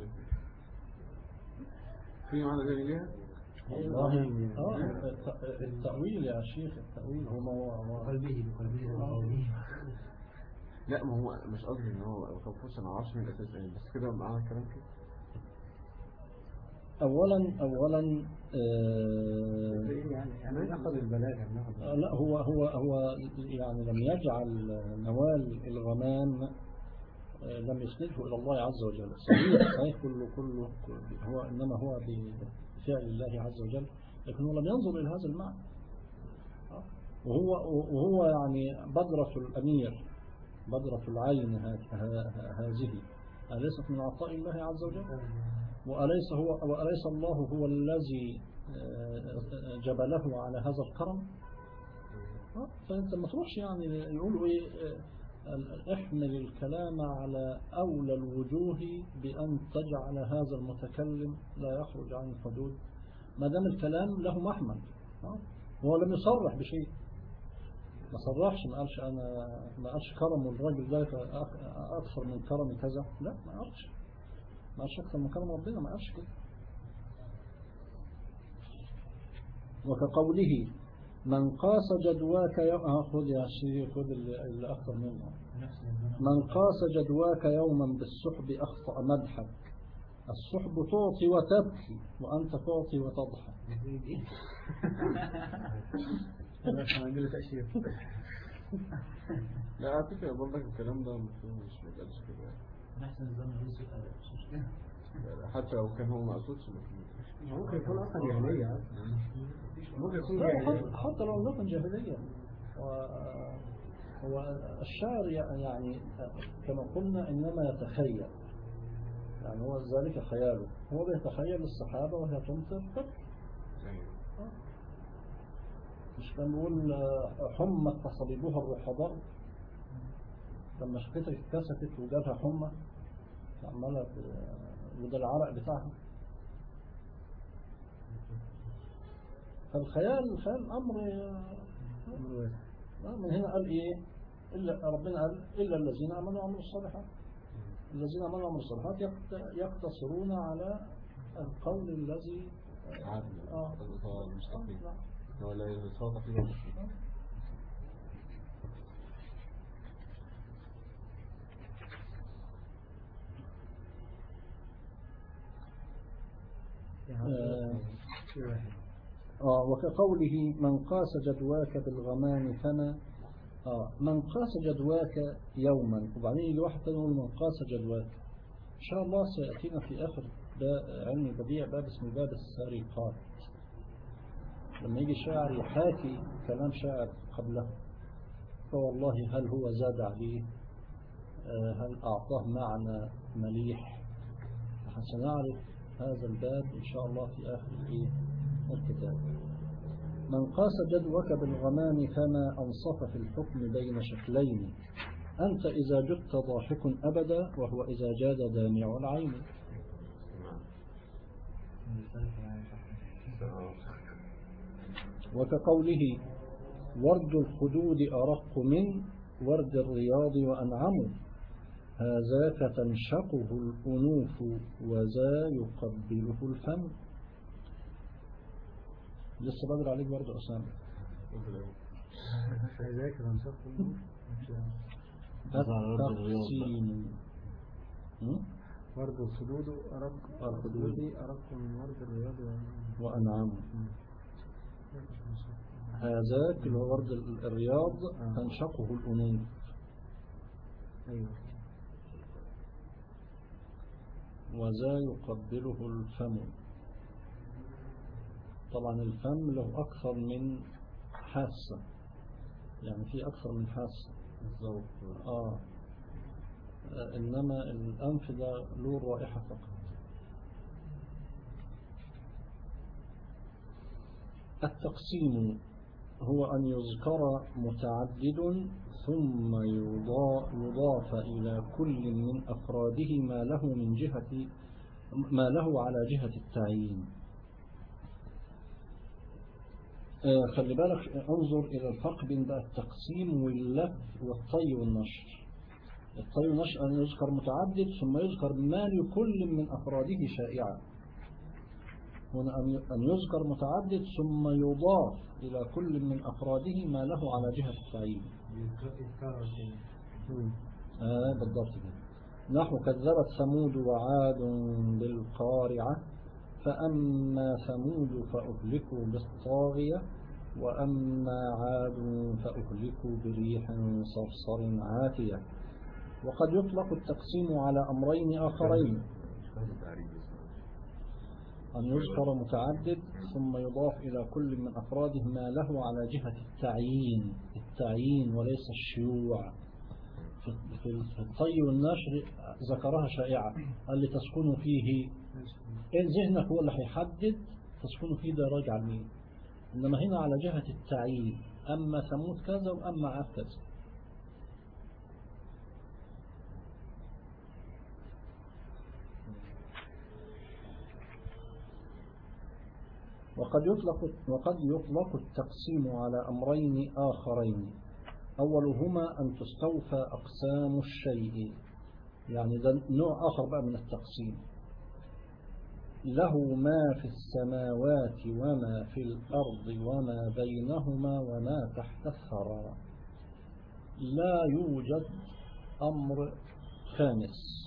[SPEAKER 2] في معنى تاني ليها؟
[SPEAKER 1] والله آه الت- التأويل يا شيخ التأويل هو هو هو
[SPEAKER 3] بقلبه بقلبه وقلبه
[SPEAKER 2] لا ما هو مش قصدي ان هو كان فرصة انا معرفش من الاساس ايه بس كده معنى الكلام كده
[SPEAKER 1] أولا أولا آه
[SPEAKER 5] يعني يعني ناخذ البلاغة ناخذ
[SPEAKER 1] آه، لا هو هو هو يعني لم يجعل نوال الغمام آه، لم يسنده إلى الله عز وجل صحيح صحيح كله كله كله- هو إنما هو بفعل الله عز وجل لكن هو لم ينظر إلى هذا المعنى آه، وهو وهو يعني بدرة الأمير بدرة العين ه- ه- هذه أليست من عطاء الله عز وجل وأليس, هو وأليس الله هو الذي آه، جبله على هذا الكرم آه، فأنت ما تروحش يعني يقولوا إيه آه، احمل الكلام على أولى الوجوه بأن تجعل هذا المتكلم لا يخرج عن الحدود ما دام الكلام له محمل آه، هو لم يصرح بشيء ما صرحش ما قالش أنا ما قالش كرم الراجل ده أك- أكثر من كرم كذا لا ما قالش ما قالش أكثر من كرم ربنا ما قالش كده وكقوله من قاس جدواك يوم آه خذ يا شيخ خذ اللي اللي أكثر منه
[SPEAKER 3] نفس الزمن
[SPEAKER 1] من قاس جدواك يوما بالسحب أخطأ مدحك السحب تعطي وتبكي وأنت تعطي وتضحك
[SPEAKER 5] أنا أقول لك أشياء
[SPEAKER 2] لا على فكرة برضك الكلام ده المفروض مش ما يتقالش كده يعني.
[SPEAKER 3] نحسن الزمن يوسف مش مشكلة
[SPEAKER 2] يعني حتى لو كان هو ما قصدش المفروض
[SPEAKER 5] ممكن يكون أصلا جاهلية ممكن يكون
[SPEAKER 1] لا،
[SPEAKER 5] جاهلية
[SPEAKER 1] حتى- حتى لو لم يكن جاهليا و- هو الشاعر يعني كما قلنا إنما يتخيل يعني هو ذلك خياله هو بيتخيل السحابة وهي تمطر تبكي
[SPEAKER 2] أيوة.
[SPEAKER 1] مش كان بيقول آه، حمت تصابيبها الرحضاء لما شفتها اتكسفت وجالها حمى عمالة ب- وده العرق بتاعها فالخيال الخيال أمر
[SPEAKER 5] أمر
[SPEAKER 1] آه، من هنا قال إيه إلا ربنا قال إلا الذين آمنوا وعملوا الصالحات الذين آمنوا وعملوا الصالحات يقت- يقتصرون على القول الذي
[SPEAKER 2] عادل
[SPEAKER 1] آه.
[SPEAKER 2] الإطار المستقيم
[SPEAKER 1] آه،
[SPEAKER 2] هو لا يتصرف فيه ولا شيء.
[SPEAKER 1] آه.
[SPEAKER 5] في واحد
[SPEAKER 1] آه وكقوله من قاس جدواك بالغمام فما آه من قاس جدواك يوما وبعدين يجي واحد تاني يقول من قاس جدواك إن شاء الله سيأتينا في آخر با- علم البديع باب اسمه باب السرقات لما يجي شاعر يحاكي كلام شاعر قبله فوالله هل هو زاد عليه آه، هل أعطاه معنى مليح سنعرف هذا الباب إن شاء الله في آخر الإيه؟ الكتاب من قاس جدوك بالغمام فما أنصف في الحكم بين شكلين أنت إذا جدت ضاحك أبدا وهو إذا جاد دامع العين وكقوله ورد الخدود أرق من ورد الرياض وأنعم هذاك تنشقه الأنوف وذا يقبله الفم لسه بدر عليك برضه أسامة
[SPEAKER 5] فذاك تنسخ
[SPEAKER 1] التقسيم م?
[SPEAKER 5] ورد الخدود أرق
[SPEAKER 1] الخدود.
[SPEAKER 5] أرق من ورد الرياض و-
[SPEAKER 1] وأنعم
[SPEAKER 5] ذاك تنسخ.
[SPEAKER 1] هذاك اللي هو ورد الرياض
[SPEAKER 5] آه.
[SPEAKER 1] تنشقه الأنوف
[SPEAKER 5] أيوه
[SPEAKER 1] وذا يقبله الفم طبعا الفم له أكثر من حاسة يعني في أكثر من حاسة
[SPEAKER 2] الذوق
[SPEAKER 1] آه آه، إنما الأنف ده له رائحة فقط التقسيم هو أن يذكر متعدد ثم يضا- يضاف إلى كل من أفراده ما له من جهة ما له على جهة التعيين آه، خلي بالك انظر إلى الفرق بين بقى التقسيم واللف والطي والنشر الطي والنشر أن يذكر متعدد ثم يذكر ما لكل من أفراده شائعة هنا أن- أن يذكر متعدد ثم يضاف إلى كل من أفراده ما له على جهة التعيين
[SPEAKER 3] يذكر كده
[SPEAKER 1] آه بالضبط كده نحو كذبت ثمود وعاد بالقارعة فأما ثمود فأهلكوا بالطاغية وأما عاد فأهلكوا بريح صرصر عاتية وقد يطلق التقسيم على أمرين آخرين
[SPEAKER 2] هذا تعريف
[SPEAKER 1] أن يذكر متعدد ثم يضاف إلى كل من أفراده ما له على جهة التعيين التعيين وليس الشيوع في في- في الطي والنشر ذكرها شائعة قال لي تسكن فيه إن ذهنك هو اللي هيحدد تسكن فيه ده راجع لمين إنما هنا على جهة التعيين أما ثمود كذا وأما عاد كذا وقد يطلق وقد يطلق التقسيم على أمرين آخرين أولهما أن تستوفى أقسام الشيء يعني ده نوع آخر بقى من التقسيم له ما في السماوات وما في الأرض وما بينهما وما تحت الثرى لا يوجد أمر خامس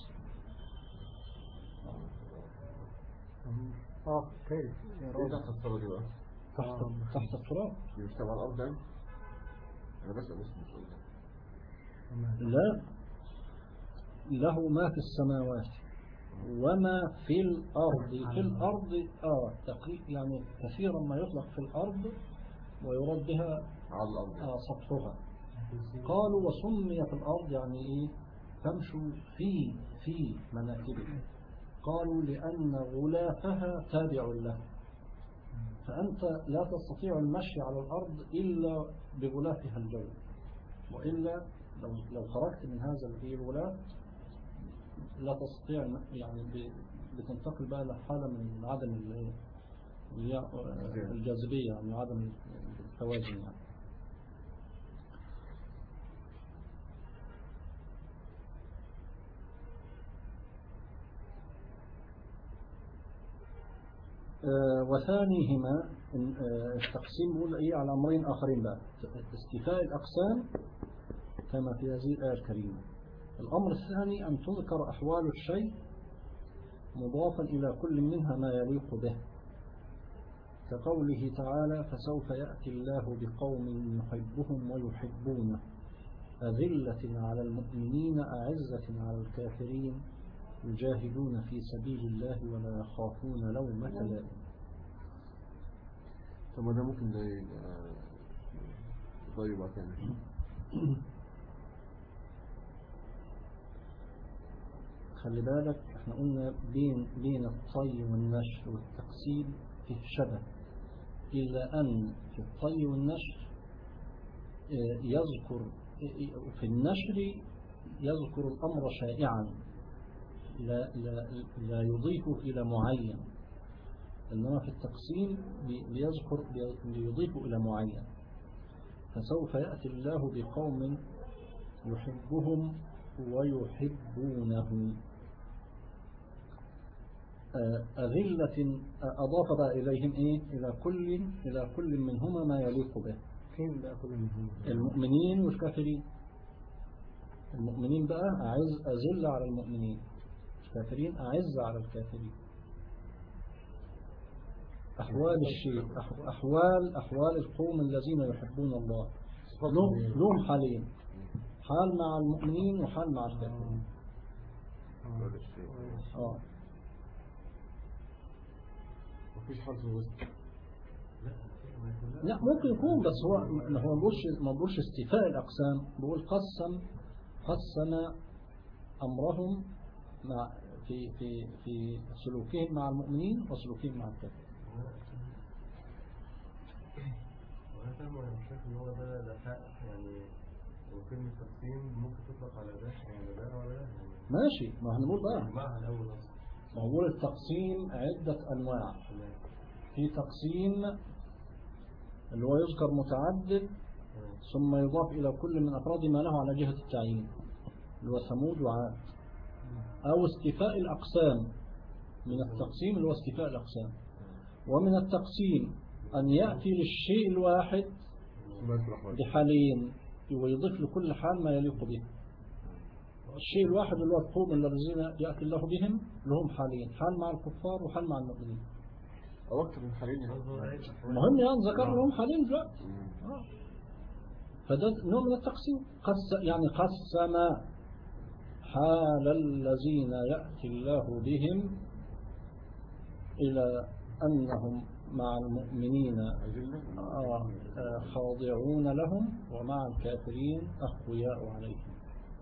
[SPEAKER 5] اه كيف يا
[SPEAKER 2] ايه
[SPEAKER 5] راجل
[SPEAKER 2] تحت الصلاة دي بقى؟
[SPEAKER 1] تحت, تحت التراب
[SPEAKER 2] دي مش تبع الأرض يعني؟ أنا بسأل بس مش قصدي
[SPEAKER 1] لا له ما في السماوات وما في الأرض في الأرض آه تقريبا يعني كثيرا ما يطلق في الأرض ويراد بها
[SPEAKER 2] على الأرض
[SPEAKER 1] آه سطحها قالوا وسميت الأرض يعني إيه تمشوا في في مناكبها قالوا لأن غلافها تابع له فأنت لا تستطيع المشي على الأرض إلا بغلافها الجو وإلا لو, لو خرجت من هذا الغلاف لا تستطيع الم- يعني ب- بتنتقل بقى لحالة من عدم ال- اللي هي الجاذبية يعني عدم التوازن يعني آه، وثانيهما إن- آه، التقسيم بيقول ايه على امرين اخرين بقى استيفاء الاقسام كما في هذه الايه الكريمه الامر الثاني ان تذكر احوال الشيء مضافا الى كل منها ما يليق به كقوله تعالى فسوف ياتي الله بقوم يحبهم ويحبونه أذلة على المؤمنين أعزة على الكافرين يجاهدون في سبيل الله ولا يخافون لومة لائم
[SPEAKER 2] طب ما ده ممكن ده يبقى طيب بقى تاني
[SPEAKER 1] خلي بالك احنا قلنا بين بين الطي والنشر والتقسيم فيه شبه إلا أن في الطي والنشر آه، يذكر آه، في النشر يذكر الأمر شائعا لا, لا, لا يضيفه إلى معين إنما في التقسيم بي- بيذكر بي- بيضيفه إلى معين فسوف يأتي الله بقوم يحبهم ويحبونه آه، أذلة آه، أضاف بقى إليهم إيه إلى كل إلى كل منهما ما يليق به
[SPEAKER 5] فين بقى كل منهم
[SPEAKER 1] المؤمنين والكافرين المؤمنين بقى أعز أذل على المؤمنين الكافرين أعز على الكافرين أحوال الشيء أح- أحوال أحوال القوم الذين يحبون الله لهم لهم حالين حال مع المؤمنين وحال مع الكافرين
[SPEAKER 2] ولا شيء
[SPEAKER 1] آه
[SPEAKER 2] مفيش حرف الوسط
[SPEAKER 1] لا ممكن يكون بس هو ما هو ما بقولش ما بقولش استيفاء الأقسام بقول قسم قسم أمرهم مع في في في سلوكهم مع المؤمنين وسلوكهم مع الكافرين
[SPEAKER 6] وانا فاهم وانا مش شايف ان هو ده ده حق يعني وكلمة تقسيم ممكن تطلق على ده يعني ده ولا ده يعني
[SPEAKER 1] ماشي ما هنقول بقى
[SPEAKER 6] مع الأول أصلا
[SPEAKER 1] ما هو التقسيم عدة أنواع
[SPEAKER 6] تمام
[SPEAKER 1] في تقسيم اللي هو يذكر متعدد
[SPEAKER 6] تمام
[SPEAKER 1] ثم يضاف إلى كل من أفراد ما له على جهة التعيين اللي هو ثمود وعاد أو استيفاء الأقسام من التقسيم اللي هو استيفاء الأقسام ومن التقسيم أن يأتي للشيء الواحد
[SPEAKER 2] بسم الله الرحمن الرحيم
[SPEAKER 1] بحالين ويضيف لكل حال ما يليق به الشيء الواحد اللي هو القوم الذين يأتي الله بهم لهم حالين حال مع الكفار وحال مع المؤمنين
[SPEAKER 2] أو أكتر من حالين يعني.
[SPEAKER 6] هو عيد أحوال.
[SPEAKER 1] مهم يعني ذكر لهم حالين دلوقتي
[SPEAKER 2] مم.
[SPEAKER 1] آه. فده نوع من التقسيم قس يعني قسم حال الذين يأتي الله بهم إلى أنهم مع المؤمنين
[SPEAKER 2] أذلة
[SPEAKER 1] آه، آه، خاضعون لهم ومع الكافرين أقوياء عليهم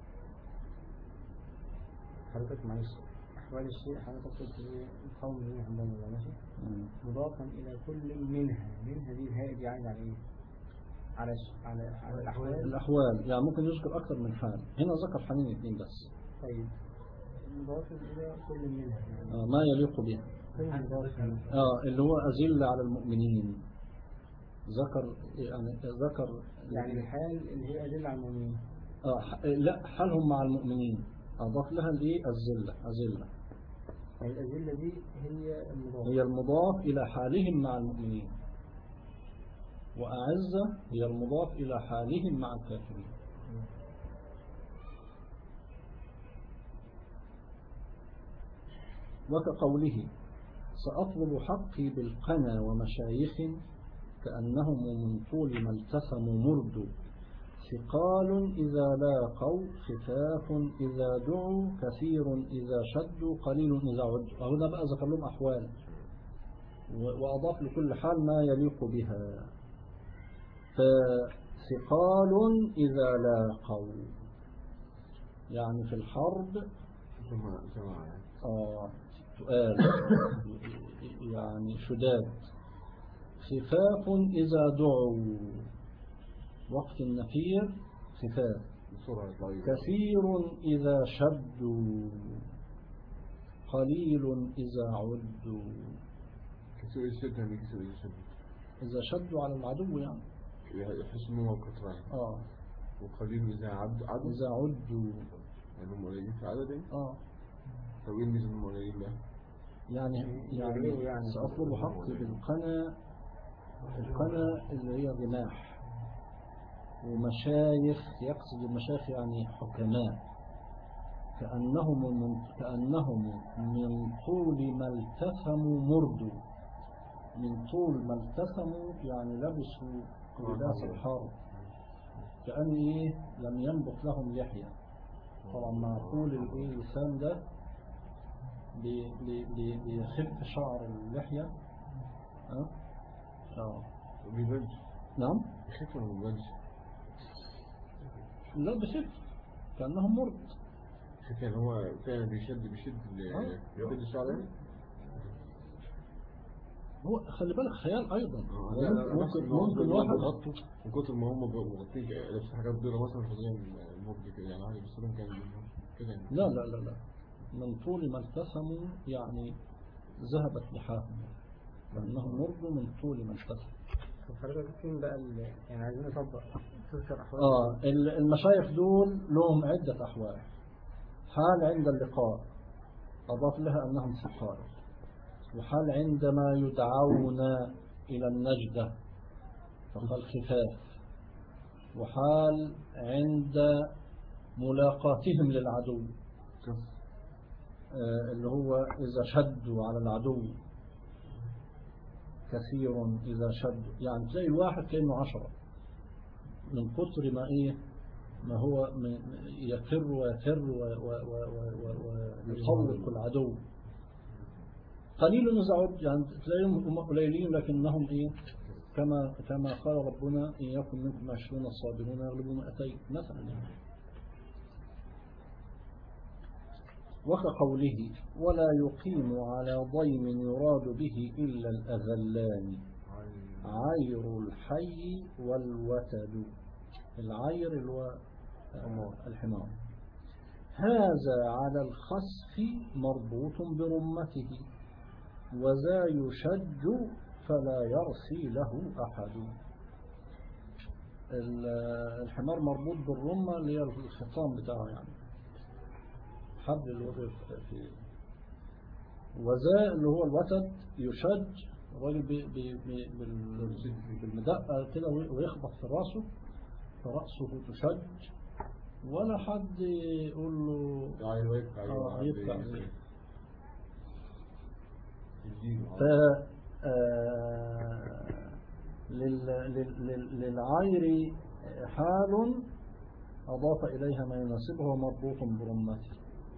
[SPEAKER 5] حضرتك معلش أحوال الشيء حضرتك قلت إيه القوم اللي عندهم الله ماشي مضافا إلى كل منها منها دي الهاء دي عايز على إيه؟ على ش... على على الأحوال
[SPEAKER 1] الأحوال يعني ممكن يذكر أكثر من حال هنا ذكر حالين اثنين بس
[SPEAKER 5] طيب مضافا إلى كل منها يعني
[SPEAKER 1] آه، ما يليق به
[SPEAKER 5] فين مضاف هنا؟
[SPEAKER 1] آه اللي هو أذل على المؤمنين ذكر يعني ذكر
[SPEAKER 5] يعني الحال اللي هي أدلة على المؤمنين
[SPEAKER 1] آه ح- لا حالهم مع المؤمنين أضاف لها الإيه الذلة أذلة
[SPEAKER 5] الأدلة دي هي المضاف
[SPEAKER 1] هي المضاف إلى حالهم مع المؤمنين وأعزة هي المضاف إلى حالهم مع الكافرين وكقوله سأطلب حقي بالقنا ومشايخ كأنهم من طول ما التثموا مرد ثقال إذا لاقوا خفاف إذا دعوا كثير إذا شدوا قليل إذا عدوا هنا بقى ذكر لهم أحوال و- وأضاف لكل حال ما يليق بها فثقال إذا لاقوا يعني في الحرب
[SPEAKER 2] جماعة جماعة يعني.
[SPEAKER 1] آه تقال يعني شداد خفاف إذا دعوا وقت النفير خفاف
[SPEAKER 2] بسرعة ضعيفة
[SPEAKER 1] كثير إذا شدوا قليل إذا عدوا
[SPEAKER 2] كسوء الشد يعني كسوء الشد
[SPEAKER 1] إذا شدوا على العدو يعني
[SPEAKER 2] يحس إن هو كتران
[SPEAKER 1] آه
[SPEAKER 2] وقليل إذا عد عد
[SPEAKER 1] إذا عدوا
[SPEAKER 2] يعني هم قليلين في عدد يعني
[SPEAKER 1] آه
[SPEAKER 2] طب إيه الميزة إنهم قليلين بقى؟
[SPEAKER 1] يعني
[SPEAKER 5] يغلبوا
[SPEAKER 1] يعني
[SPEAKER 5] يعني.
[SPEAKER 1] سأطلب حقي بالقنا القنا اللي هي الرماح ومشايخ يقصد المشايخ يعني حكماء كأنهم من كأنهم من طول ما التثموا مردوا من طول ما التثموا يعني لبسوا لباس الحرب كأن إيه لم ينبت لهم لحية طبعا مع طول الإيه اللسان ده بي- بي- بي- بيخف شعر اللحية ها؟ اه
[SPEAKER 2] ما بيبانش
[SPEAKER 1] نعم
[SPEAKER 2] يخف ولا ما بيبانش؟
[SPEAKER 1] لا بخف كأنهم مرض
[SPEAKER 2] كان هو فعلا بيشد بيشد ال-
[SPEAKER 1] آه.
[SPEAKER 2] بيشد الشعر يعني
[SPEAKER 1] هو خلي بالك خيال أيضا
[SPEAKER 2] آه، لا لا لا بس
[SPEAKER 1] ممكن
[SPEAKER 2] إن هو
[SPEAKER 1] ممكن
[SPEAKER 2] بيقول
[SPEAKER 1] واحد
[SPEAKER 2] بيغطوا من كتر ما هم بيبقوا مغطين كده، لابس حاجات بيضاء مثلا فظيع المبدي كده يعني عادي بس لهم كان كده يعني
[SPEAKER 1] لا لا لا لا من طول ما التسموا يعني ذهبت لحاهم لأنهم مرضوا من طول ما التسموا
[SPEAKER 5] طب حضرتك فين بقى ال- يعني عايزين نطبق تذكر أحوال
[SPEAKER 1] آه ال- المشايخ دول لهم عدة أحوال حال عند اللقاء أضاف لها أنهم سحار وحال عندما يدعون إلى النجدة فقال خفاف وحال عند ملاقاتهم للعدو
[SPEAKER 2] كف
[SPEAKER 1] آه، اللي هو إذا شدوا على العدو كثير إذا شدوا يعني تلاقي الواحد كأنه عشرة من كتر ما إيه ما هو م- يفر ويفر و- و- و- و- و- ويطلق العدو قليل إذا عد يعني تلاقيهم هم قليلين لكنهم إيه كما كما قال ربنا إن يكن منكم عشرون صابرون يغلبوا مئتين مثلا يعني وكقوله ولا يقيم على ضيم يراد به إلا الأذلان عير الحي والوتد العير اللي هو آه، الحمار هذا على الخسف مربوط برمته وذا يشج فلا يرثي له أحد ال- الحمار مربوط بالرمة اللي هي الخطام بتاعه يعني حبل اللي هو في في- وذا اللي هو الوتد يشج الراجل بي بي بي بال- بالمدقة كده وي- ويخبط في راسه فرأسه تشج ولا حد يقول له
[SPEAKER 2] يعني ويبقى
[SPEAKER 1] آه، يبقى عليه.
[SPEAKER 2] يديله
[SPEAKER 1] ف آه، لل- لل- لل- للعير حال أضاف إليها ما يناسبه ومربوط برمته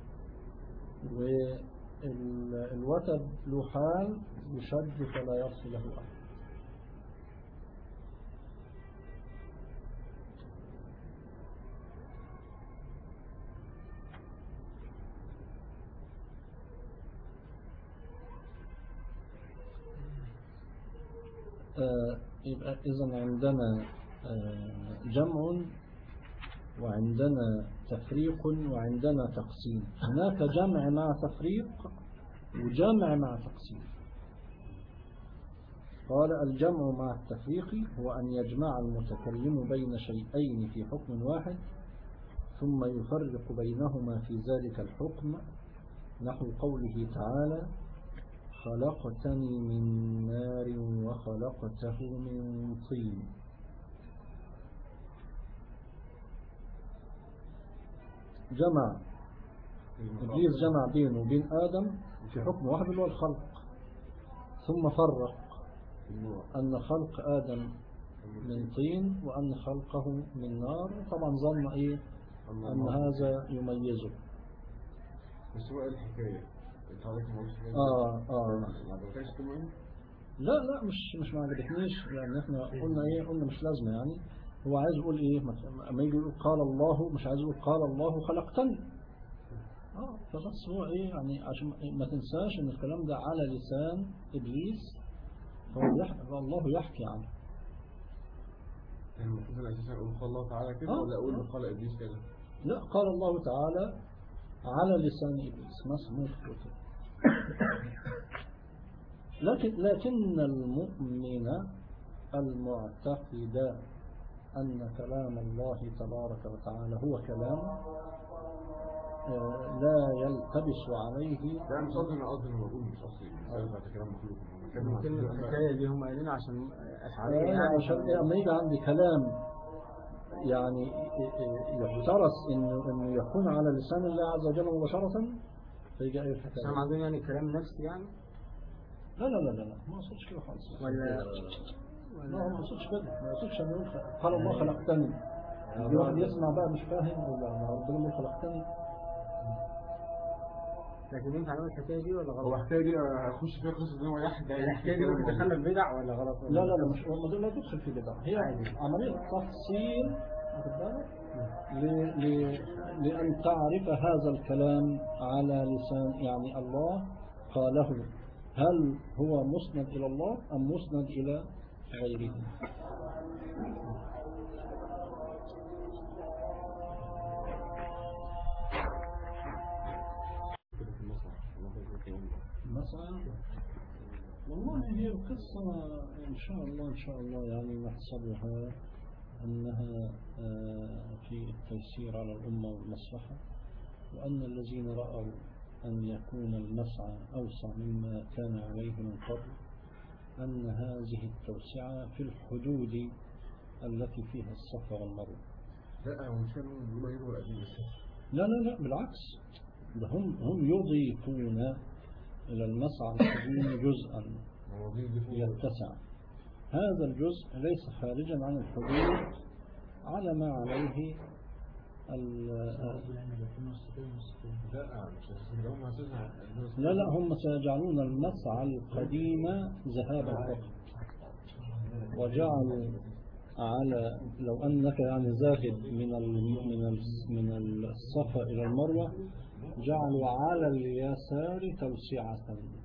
[SPEAKER 1] والوتد له حال يشد فلا يصل له أحد آه، يبقى إذا عندنا آه، جمع وعندنا تفريق وعندنا تقسيم هناك جمع مع تفريق وجمع مع تقسيم قال الجمع مع التفريق هو أن يجمع المتكلم بين شيئين في حكم واحد ثم يفرق بينهما في ذلك الحكم نحو قوله تعالى خلقتني من نار وخلقته من طين جمع إبليس جمع بينه وبين آدم في حكم واحد اللي هو الخلق ثم فرق أن خلق آدم من طين وأن خلقه من نار طبعا ظن إيه أن هذا يميزه
[SPEAKER 2] بس هو ايه الحكاية انت عليك ما قلتش حاجة
[SPEAKER 1] آه آه
[SPEAKER 2] ما عجبتكش كمان
[SPEAKER 1] لا لا مش مش ما عجبتنيش لان احنا قلنا ايه قلنا مش لازمه يعني هو عايز يقول ايه مثلا اما يجي يقول قال الله مش عايز يقول قال الله خلقتني اه فبس هو ايه يعني عشان ما تنساش ان الكلام ده على لسان ابليس فهو يحكي الله يحكي عنه
[SPEAKER 2] يعني المفروض انا اساسا اقول قال الله تعالى كده
[SPEAKER 1] آه.
[SPEAKER 2] ولا اقول قال ابليس كده
[SPEAKER 1] لا قال الله تعالى على لسان ابليس مسموح كده لكن لكن المؤمن المعتقد أن كلام الله تبارك وتعالى هو كلام آه، لا يلتبس عليه
[SPEAKER 2] لا مش قصدي انا قصدي انا بقول مش قصدي المثال بتاعت كلام مخلوق أنا بتكلم عن
[SPEAKER 5] كلمة
[SPEAKER 2] كلام-
[SPEAKER 5] الحكاية دي هم قايلين عشان أشعرية
[SPEAKER 1] يعني
[SPEAKER 5] يعني
[SPEAKER 1] عشان لما يجي عندي كلام يعني يفترس انه انه يكون على لسان الله عز وجل مباشرة فيجي اي
[SPEAKER 5] عشان
[SPEAKER 1] حكاية
[SPEAKER 5] عندهم يعني كلام نفسي يعني
[SPEAKER 1] لا لا لا لا لا ما اقصدش كده خالص
[SPEAKER 5] ولا
[SPEAKER 1] لا هو ما يقصدش كده ما يقصدش انه يقول قال الله خلقتني يجي واحد يسمع بقى مش فاهم ولا ما ربنا يقول خلقتني
[SPEAKER 5] لكن ينفع نقول الحكاية دي ولا
[SPEAKER 2] هو
[SPEAKER 5] غلط؟
[SPEAKER 2] الحكاية دي اخش فيها قصة ان هو يحكي
[SPEAKER 5] الحكاية دي ممكن تدخلك بدع ولا غلط؟
[SPEAKER 1] لا لا لا مش هو لا تدخل في بدع هي عملية تفصيل واخد بالك؟ ل- ل- لأن تعرف هذا الكلام على لسان يعني الله قاله هل هو مسند إلى الله أم مسند إلى غيره
[SPEAKER 2] كده في المسرح الله يجزاك خير.
[SPEAKER 1] مثلا والله هي القصة إن شاء الله إن شاء الله يعني نحسبها أنها آه، في التيسير على الأمة والمصلحة وأن الذين رأوا أن يكون المسعى أوسع مما كان عليه من قبل أن هذه التوسعة في الحدود التي فيها الصفا والمروة
[SPEAKER 2] لا هو مش كانوا بيقولوا يروى القديم بس
[SPEAKER 1] لا لا لا بالعكس ده هم هم يضيفون إلى المسعى القديم جزءا
[SPEAKER 2] مواضيع دي فوق
[SPEAKER 1] يتسع هذا الجزء ليس خارجا عن الحدود على ما عليه ال-
[SPEAKER 2] لا مش اساسا ده هم اساسا
[SPEAKER 1] لا لا هم سيجعلون المسعى القديم ذهابا فقط وجعلوا على لو أنك يعني ذاهب من ال- من ال- من الصفا إلى المروة جعلوا على اليسار توسعة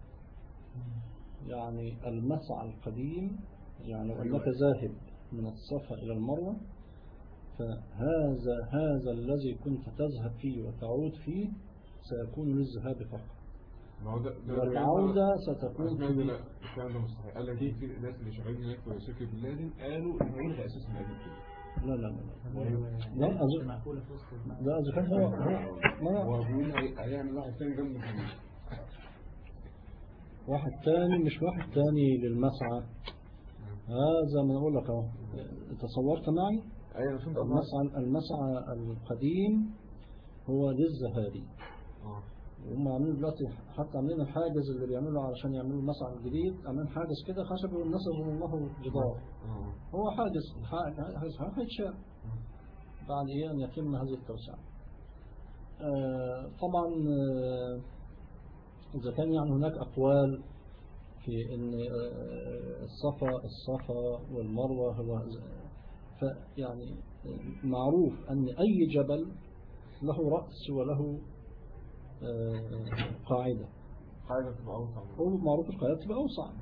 [SPEAKER 1] يعني المسعى القديم يعني لو أنك ذاهب من الصفا إلى المروة فهذا هذا الذي كنت تذهب فيه وتعود فيه سيكون للذهاب فقط
[SPEAKER 2] ما هو ده ده
[SPEAKER 1] والعودة ستكون
[SPEAKER 2] اسمع ده
[SPEAKER 1] في
[SPEAKER 2] لا الكلام ده مستحيل قال لك في كتير ناس اللي شغالين هناك في شركة بن لادن قالوا انه يلغى اساسا القديم كده
[SPEAKER 1] لا لا لا لا أظن
[SPEAKER 3] معقولة في وسط المعقولة.
[SPEAKER 1] لا إذا كان هو هو ما
[SPEAKER 2] هو بيقول هي- هيعمل واحد تاني جنب الجنوب
[SPEAKER 1] واحد تاني مش واحد تاني للمسعى هذا ما أقول لك أهو تصورت معي
[SPEAKER 2] ايوه انا فهمت قصدك.
[SPEAKER 1] المسعى المسعى القديم هو للزهاري
[SPEAKER 2] اه
[SPEAKER 1] وهم عاملين دلوقتي حتى عاملين الحاجز اللي بيعملوا علشان يعملوا المسعى الجديد عاملين حاجز كده خشب ونسبوا الله جدار
[SPEAKER 2] اه
[SPEAKER 1] هو حاجز حاجز هيتشال بعد إيه أن يتم هذه التوسعة آه، طبعا آه، إذا كان يعني هناك أقوال في أن آه، الصفا الصفا والمروة هو فيعني آه، معروف أن أي جبل له رأس وله آه، قاعدة
[SPEAKER 2] حاجة تبقى اوسع من-
[SPEAKER 1] هو معروف القاعدة تبقى أوسع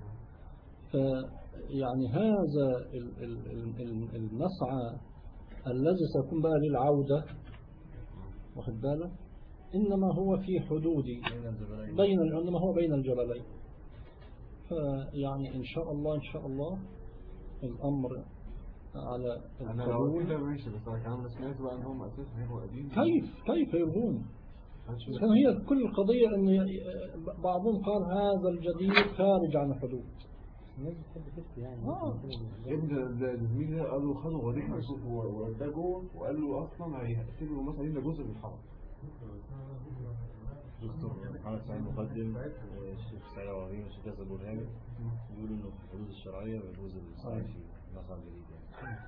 [SPEAKER 1] فيعني هذا ال- ال- ال- ال- المسعى الذي سيكون بقى للعودة واخد بالك إنما هو في حدود بين إنما هو بين الجبلين فيعني إن شاء الله إن شاء الله الأمر على
[SPEAKER 2] انا لو كده
[SPEAKER 1] القبول
[SPEAKER 2] ماشي بس انا كمان سمعت بقى ان هم اساسا هيبقوا قديم
[SPEAKER 1] كيف كيف يلغون
[SPEAKER 2] هنشوف.
[SPEAKER 1] إذا كان هي كل القضية أن ي- بعضهم قال هذا الجديد خارج عن الحدود
[SPEAKER 5] الناس بتحب تفتي يعني
[SPEAKER 1] آه.
[SPEAKER 2] ابن ده الزميل ده قال له خدوا غريق مكشوف وده جوه وقال له اصلا هيقتلوا مثلا ده جزء من الحرم
[SPEAKER 7] دكتور محمد سعيد مقدم والشيخ سعيد ابراهيم والشيخ ياسر برهاني بيقولوا انه في الحدود الشرعيه ويجوز السعي في مصعد جديد يعني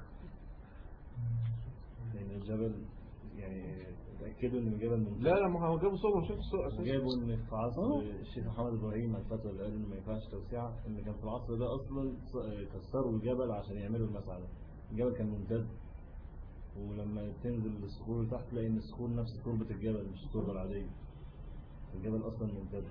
[SPEAKER 7] لان الجبل يعني اتاكدوا ان الجبل ممتد
[SPEAKER 2] لا لا ما هو جابوا صور شوف الصور اساسا
[SPEAKER 7] جابوا ان في عصر
[SPEAKER 1] آه.
[SPEAKER 7] الشيخ محمد ابراهيم الفتوى اللي قال انه ما ينفعش توسعه ان كان في العصر ده اصلا ص- كسروا الجبل عشان يعملوا المسعى ده الجبل كان ممتد ولما تنزل الصخور تحت تلاقي ان الصخور نفس تربه الجبل مش التربه العاديه الجبل اصلا ممتد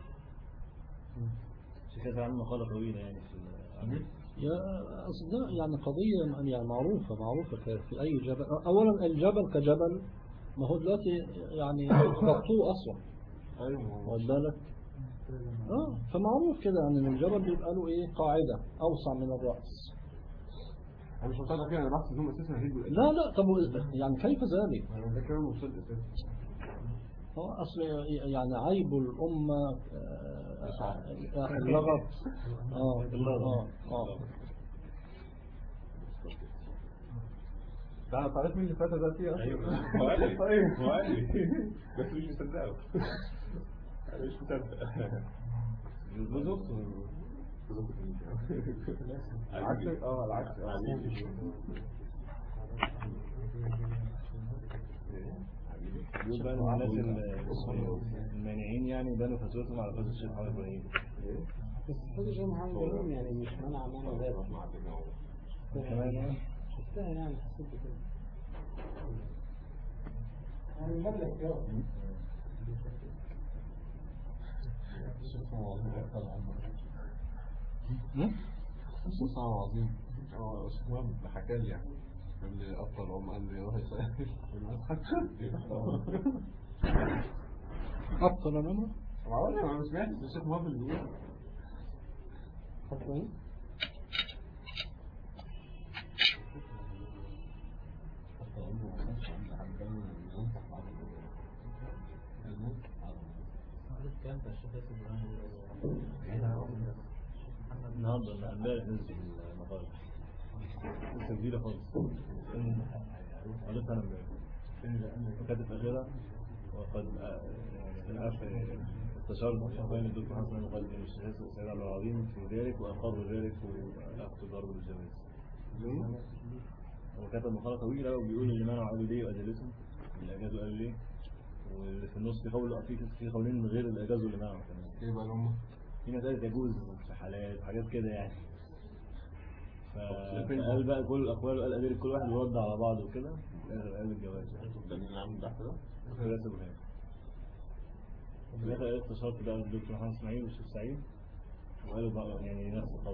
[SPEAKER 7] الشيخ ياسر عامل مقاله طويله يعني في ال-
[SPEAKER 1] يا أصل ده يعني قضية يعني معروفة معروفة ك- في أي جبل أولا الجبل كجبل ما هو دلوقتي يعني غطوه أصلا
[SPEAKER 2] ايوه ما هو
[SPEAKER 1] واخد بالك اه فمعروف كده يعني ان الجبل بيبقى له ايه قاعدة أوسع من الرأس
[SPEAKER 2] انا مش مقتنع كده انا بحث انهم اساسا هيجوا
[SPEAKER 1] لا لا طب يعني كيف ذلك؟
[SPEAKER 2] انا ده كلام مبسوط اساسا
[SPEAKER 1] هو أصل يعني عيب الأمة آه، اللغط اه اه اه
[SPEAKER 2] ده تعرف مين اللي فات ده فيه اصلا
[SPEAKER 4] ايوه هو قال لي هو قال لي بس مش مصدقه انا مش مصدق
[SPEAKER 2] جوز اخته العكس اه العكس اه
[SPEAKER 7] دول بقى من الناس ال- المانعين يعني بنوا فتوتهم على فتوى الشيخ محمد ابراهيم
[SPEAKER 5] بس فاضي شيء محمد ابراهيم يعني مش منع منع ذلك
[SPEAKER 7] كمان
[SPEAKER 5] شفتها يعني حسيت بكده يعني من باب الاحتياط
[SPEAKER 2] صعب عظيم اه شيخ حكى لي يعني قال لي افضل عم قال لي روح يسأل الناس حكت
[SPEAKER 1] أبطل الأمر
[SPEAKER 2] ما اقول لك انا ما سمعتش الشيخ مهاب اللي بيقول
[SPEAKER 5] خطوة ايه؟
[SPEAKER 3] كان الشيخ ياسر ابراهيم
[SPEAKER 7] النهارده اللي امبارح نزل المقال لسه جديدة خالص قريتها انا امبارح وكاتب اخرها وقد آه، يعني عارف استشار شيخين الدكتور حسن المقدم الشيخ سيد عبد العظيم في ذلك واقر ذلك واخذ ضرب الجواز هو كتب مقالة طويلة وبيقول اللي منعوا قالوا ليه وأدلتهم اللي أجازوا قالوا ليه واللي في النص في قول في في قولين من غير اللي أجازوا اللي منعوا كمان
[SPEAKER 2] ايه بقى الامه
[SPEAKER 7] في ناس قالت يجوز في حالات حاجات كده يعني ف- فقال بقى كل الأقوال وقال أدلة كل واحد ورد على بعض وكده في الآخر قال الجواز
[SPEAKER 2] ده مين اللي عامل تحت ده؟
[SPEAKER 7] ثلاثة إبراهيم وفي الآخر قال استشرت بقى الدكتور محمد إسماعيل والشيخ سعيد وقالوا بقى يعني نفس القول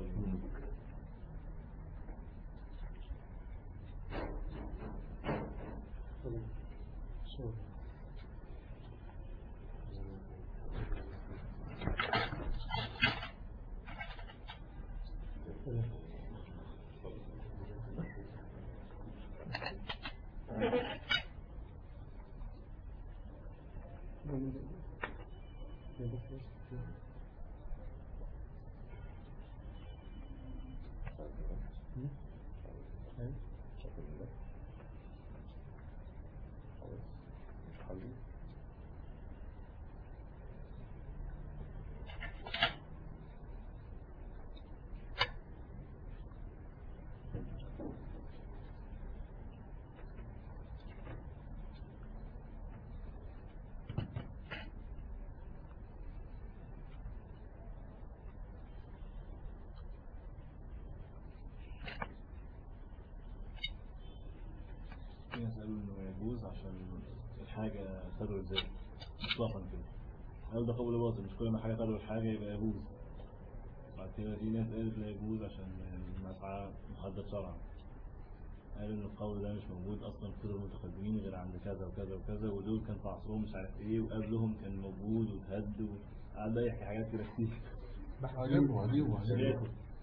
[SPEAKER 7] في ناس قالوا انه يجوز عشان الحاجة تدعو ازاي اطلاقا كده قالوا ده قول باطل مش كل ما حاجة تدعو الحاجة يبقى يجوز بعد كده في ناس قالت لا يجوز عشان المسعى محدد شرعا قالوا ان القول ده مش موجود اصلا في كتب المتقدمين غير عند كذا وكذا وكذا ودول كان في عصرهم مش عارف ايه وقبلهم كان موجود وتهد وقعد بقى يحكي حاجات كده كتير
[SPEAKER 2] عجيبه عجيبه عجيبه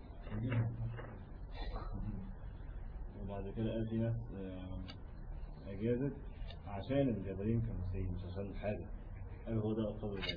[SPEAKER 7] وبعد كده قال في ناس آه، أجازت عشان الجبلين كانوا سيء مش عشان الحاجة قال هو ده القول الراجح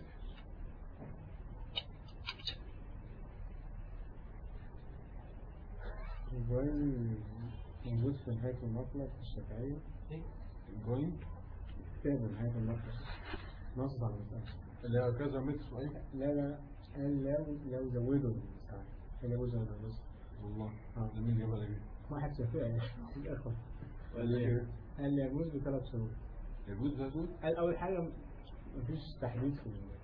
[SPEAKER 5] الجوين موجود في نهاية المطلق في الشافعية
[SPEAKER 2] الجوين
[SPEAKER 5] كتاب نهاية المطلق نص على المسألة
[SPEAKER 2] اللي هي كذا متر ايه
[SPEAKER 5] لا لا قال لو لو زودوا المساحة قال يجوز ولا يجوز
[SPEAKER 2] والله
[SPEAKER 5] آه.
[SPEAKER 2] ده مين جابها دي
[SPEAKER 5] واحد شافعي في الآخر
[SPEAKER 7] وقال لي إيه؟
[SPEAKER 5] قال لي يجوز بثلاث شروط
[SPEAKER 2] يجوز ده يجوز
[SPEAKER 5] قال أول حاجة مفيش تحديد في ال-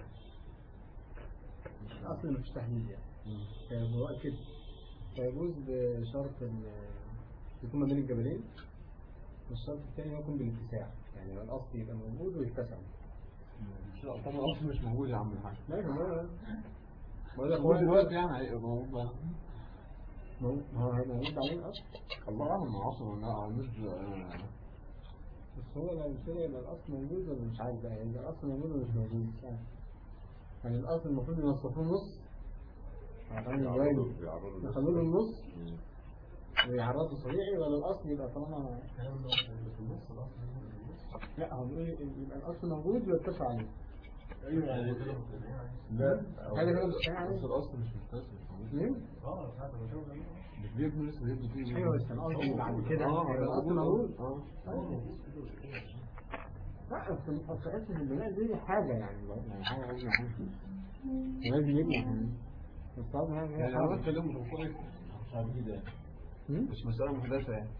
[SPEAKER 5] أصلا مفيش تحديد يعني فهو قال كده فيجوز بشرط ال- يكون ما بين الجبلين والشرط الثاني يكون بالاتساع يعني لو الأصل يبقى موجود ويتسع
[SPEAKER 2] طب الاصل مش موجود يا عم الحاج
[SPEAKER 5] لا ما ما ده
[SPEAKER 2] هو دلوقتي يعني هيبقى موجود بقى
[SPEAKER 5] ما هو هيبقى موجود بعدين أصلا
[SPEAKER 2] الله اعلم ما عصر ولا مش
[SPEAKER 5] بس هو لو كده يبقى الأصل موجود ولا مش عارف بقى يعني يبقى الأصل موجود ولا مش موجود مش عارف يعني الأصل المفروض ينصفوه نص عشان الجوانب يخلوا له النص ويعرضوا صريعي ولا الأصل يبقى طالما لا هو بيقول يبقى الأصل موجود ويتفق عليه
[SPEAKER 2] ايوه لا
[SPEAKER 5] هذا كده مش يعني
[SPEAKER 2] بس الاصل مش متسم مش موجود
[SPEAKER 5] مين؟
[SPEAKER 2] مش بيبنوا لسه بيبنوا فيه
[SPEAKER 5] ايوه بس انا قصدي بعد كده
[SPEAKER 2] اه
[SPEAKER 5] يبقى الأصل موجود
[SPEAKER 2] اه
[SPEAKER 5] لا أصل أصل حتة البناء دي حاجة يعني يعني حاجة لازم حاجة لازم يبني يعني بس طبعا يعني
[SPEAKER 2] يعني انا بتكلم في كويس مش مسألة محدثة يعني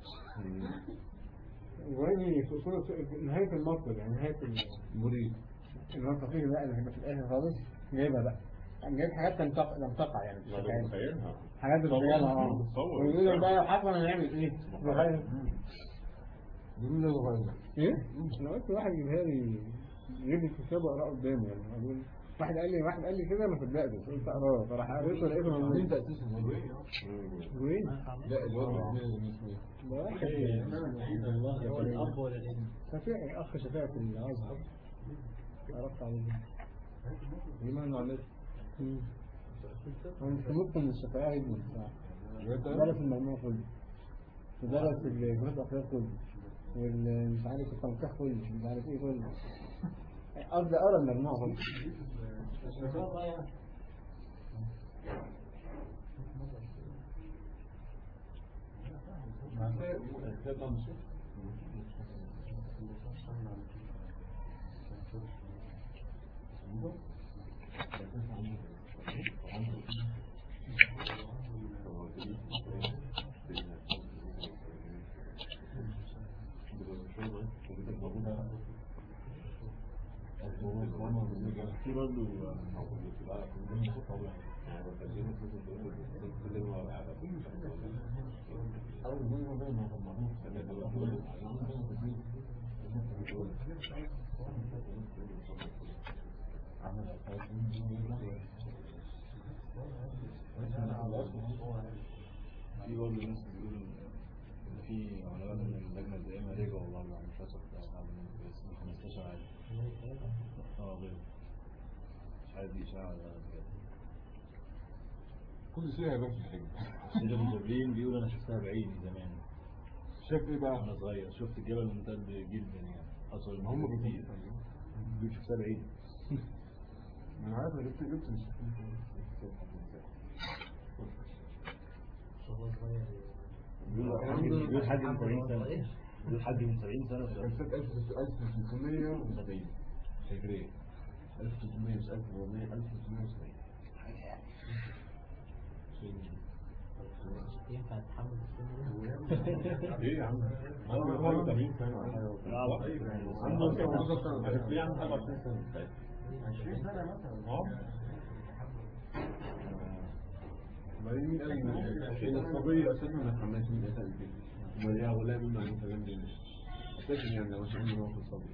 [SPEAKER 5] ويجي في في- في نهاية المطلب يعني نهاية
[SPEAKER 2] مريد
[SPEAKER 5] المطلب فيه بقى اللي هيبقى في الآخر خالص جايبها بقى يعني جايب حاجات لم تقع لم تقع يعني مش حاجات
[SPEAKER 4] متخيلها
[SPEAKER 5] حاجات بتخيلها اه
[SPEAKER 4] متصور.
[SPEAKER 5] ويقولوا بقى حصل هنعمل ايه؟ نغير
[SPEAKER 2] مين اللي غير
[SPEAKER 5] ايه؟ انا قلت واحد يجيبها لي يجيب لي الكتاب واقراه قدامي يعني اقول واحد قال لي واحد قال لي كده ما صدقتش قلت اقراه فراح قريته لقيته
[SPEAKER 2] مين
[SPEAKER 5] موجود
[SPEAKER 2] تأسيس النبي؟
[SPEAKER 5] وين؟
[SPEAKER 2] لا الواد اللي اسمه
[SPEAKER 5] ده واحد
[SPEAKER 1] الله
[SPEAKER 3] هو الأب ولا الابن
[SPEAKER 5] شفيعي اخ شفيعي في الازهر عرفت عليه
[SPEAKER 7] لما انه عملت
[SPEAKER 5] انا مش ممكن من الشفاعي ابن
[SPEAKER 2] ايه؟
[SPEAKER 5] درس المجموع كله ودرس الجهاز الاخلاق كله والمش عارف التنقيح كله مش عارف ايه كله قصدي اقرا المجموع كله
[SPEAKER 7] في برضه في برضه ناس بيقولوا ان في علماء من اللجنه الدائمه رجعوا والله بعد الفتره بتاعت بعد من اسمه 15 عادي اه غير مش عارف دي اشاعه ولا بجد
[SPEAKER 2] كل شيء هيبان في الحجم
[SPEAKER 7] سيد ابو جبرين بيقول انا شفتها بعيني زمان
[SPEAKER 2] شاف ايه بقى؟
[SPEAKER 7] وانا صغير شفت الجبل ممتد جدا يعني اطول من
[SPEAKER 2] هم
[SPEAKER 7] كده
[SPEAKER 2] كتير
[SPEAKER 7] كتير بيقول شفتها بعيني
[SPEAKER 2] انا عارف انا جبت جبت مش
[SPEAKER 3] هو صغير
[SPEAKER 7] بيقول حد بيقول حد من 70 سنه بيقول حد من 70 سنه
[SPEAKER 2] كان
[SPEAKER 7] في
[SPEAKER 2] سنة 1370 هجرية 1300 مش 1400 1370
[SPEAKER 3] ينفع تحمل السن
[SPEAKER 2] ايه يا عم؟ انا 80 سنة عنده 15 سنة ليه عنده 27 سنة 20 سنة مثلا اه بعدين مين قال ان الصبية اساسا ما تحملش مين قال كده امال يا ولا مين معلومة كلام دي اساسا يعني لو مش عنده موقف صبي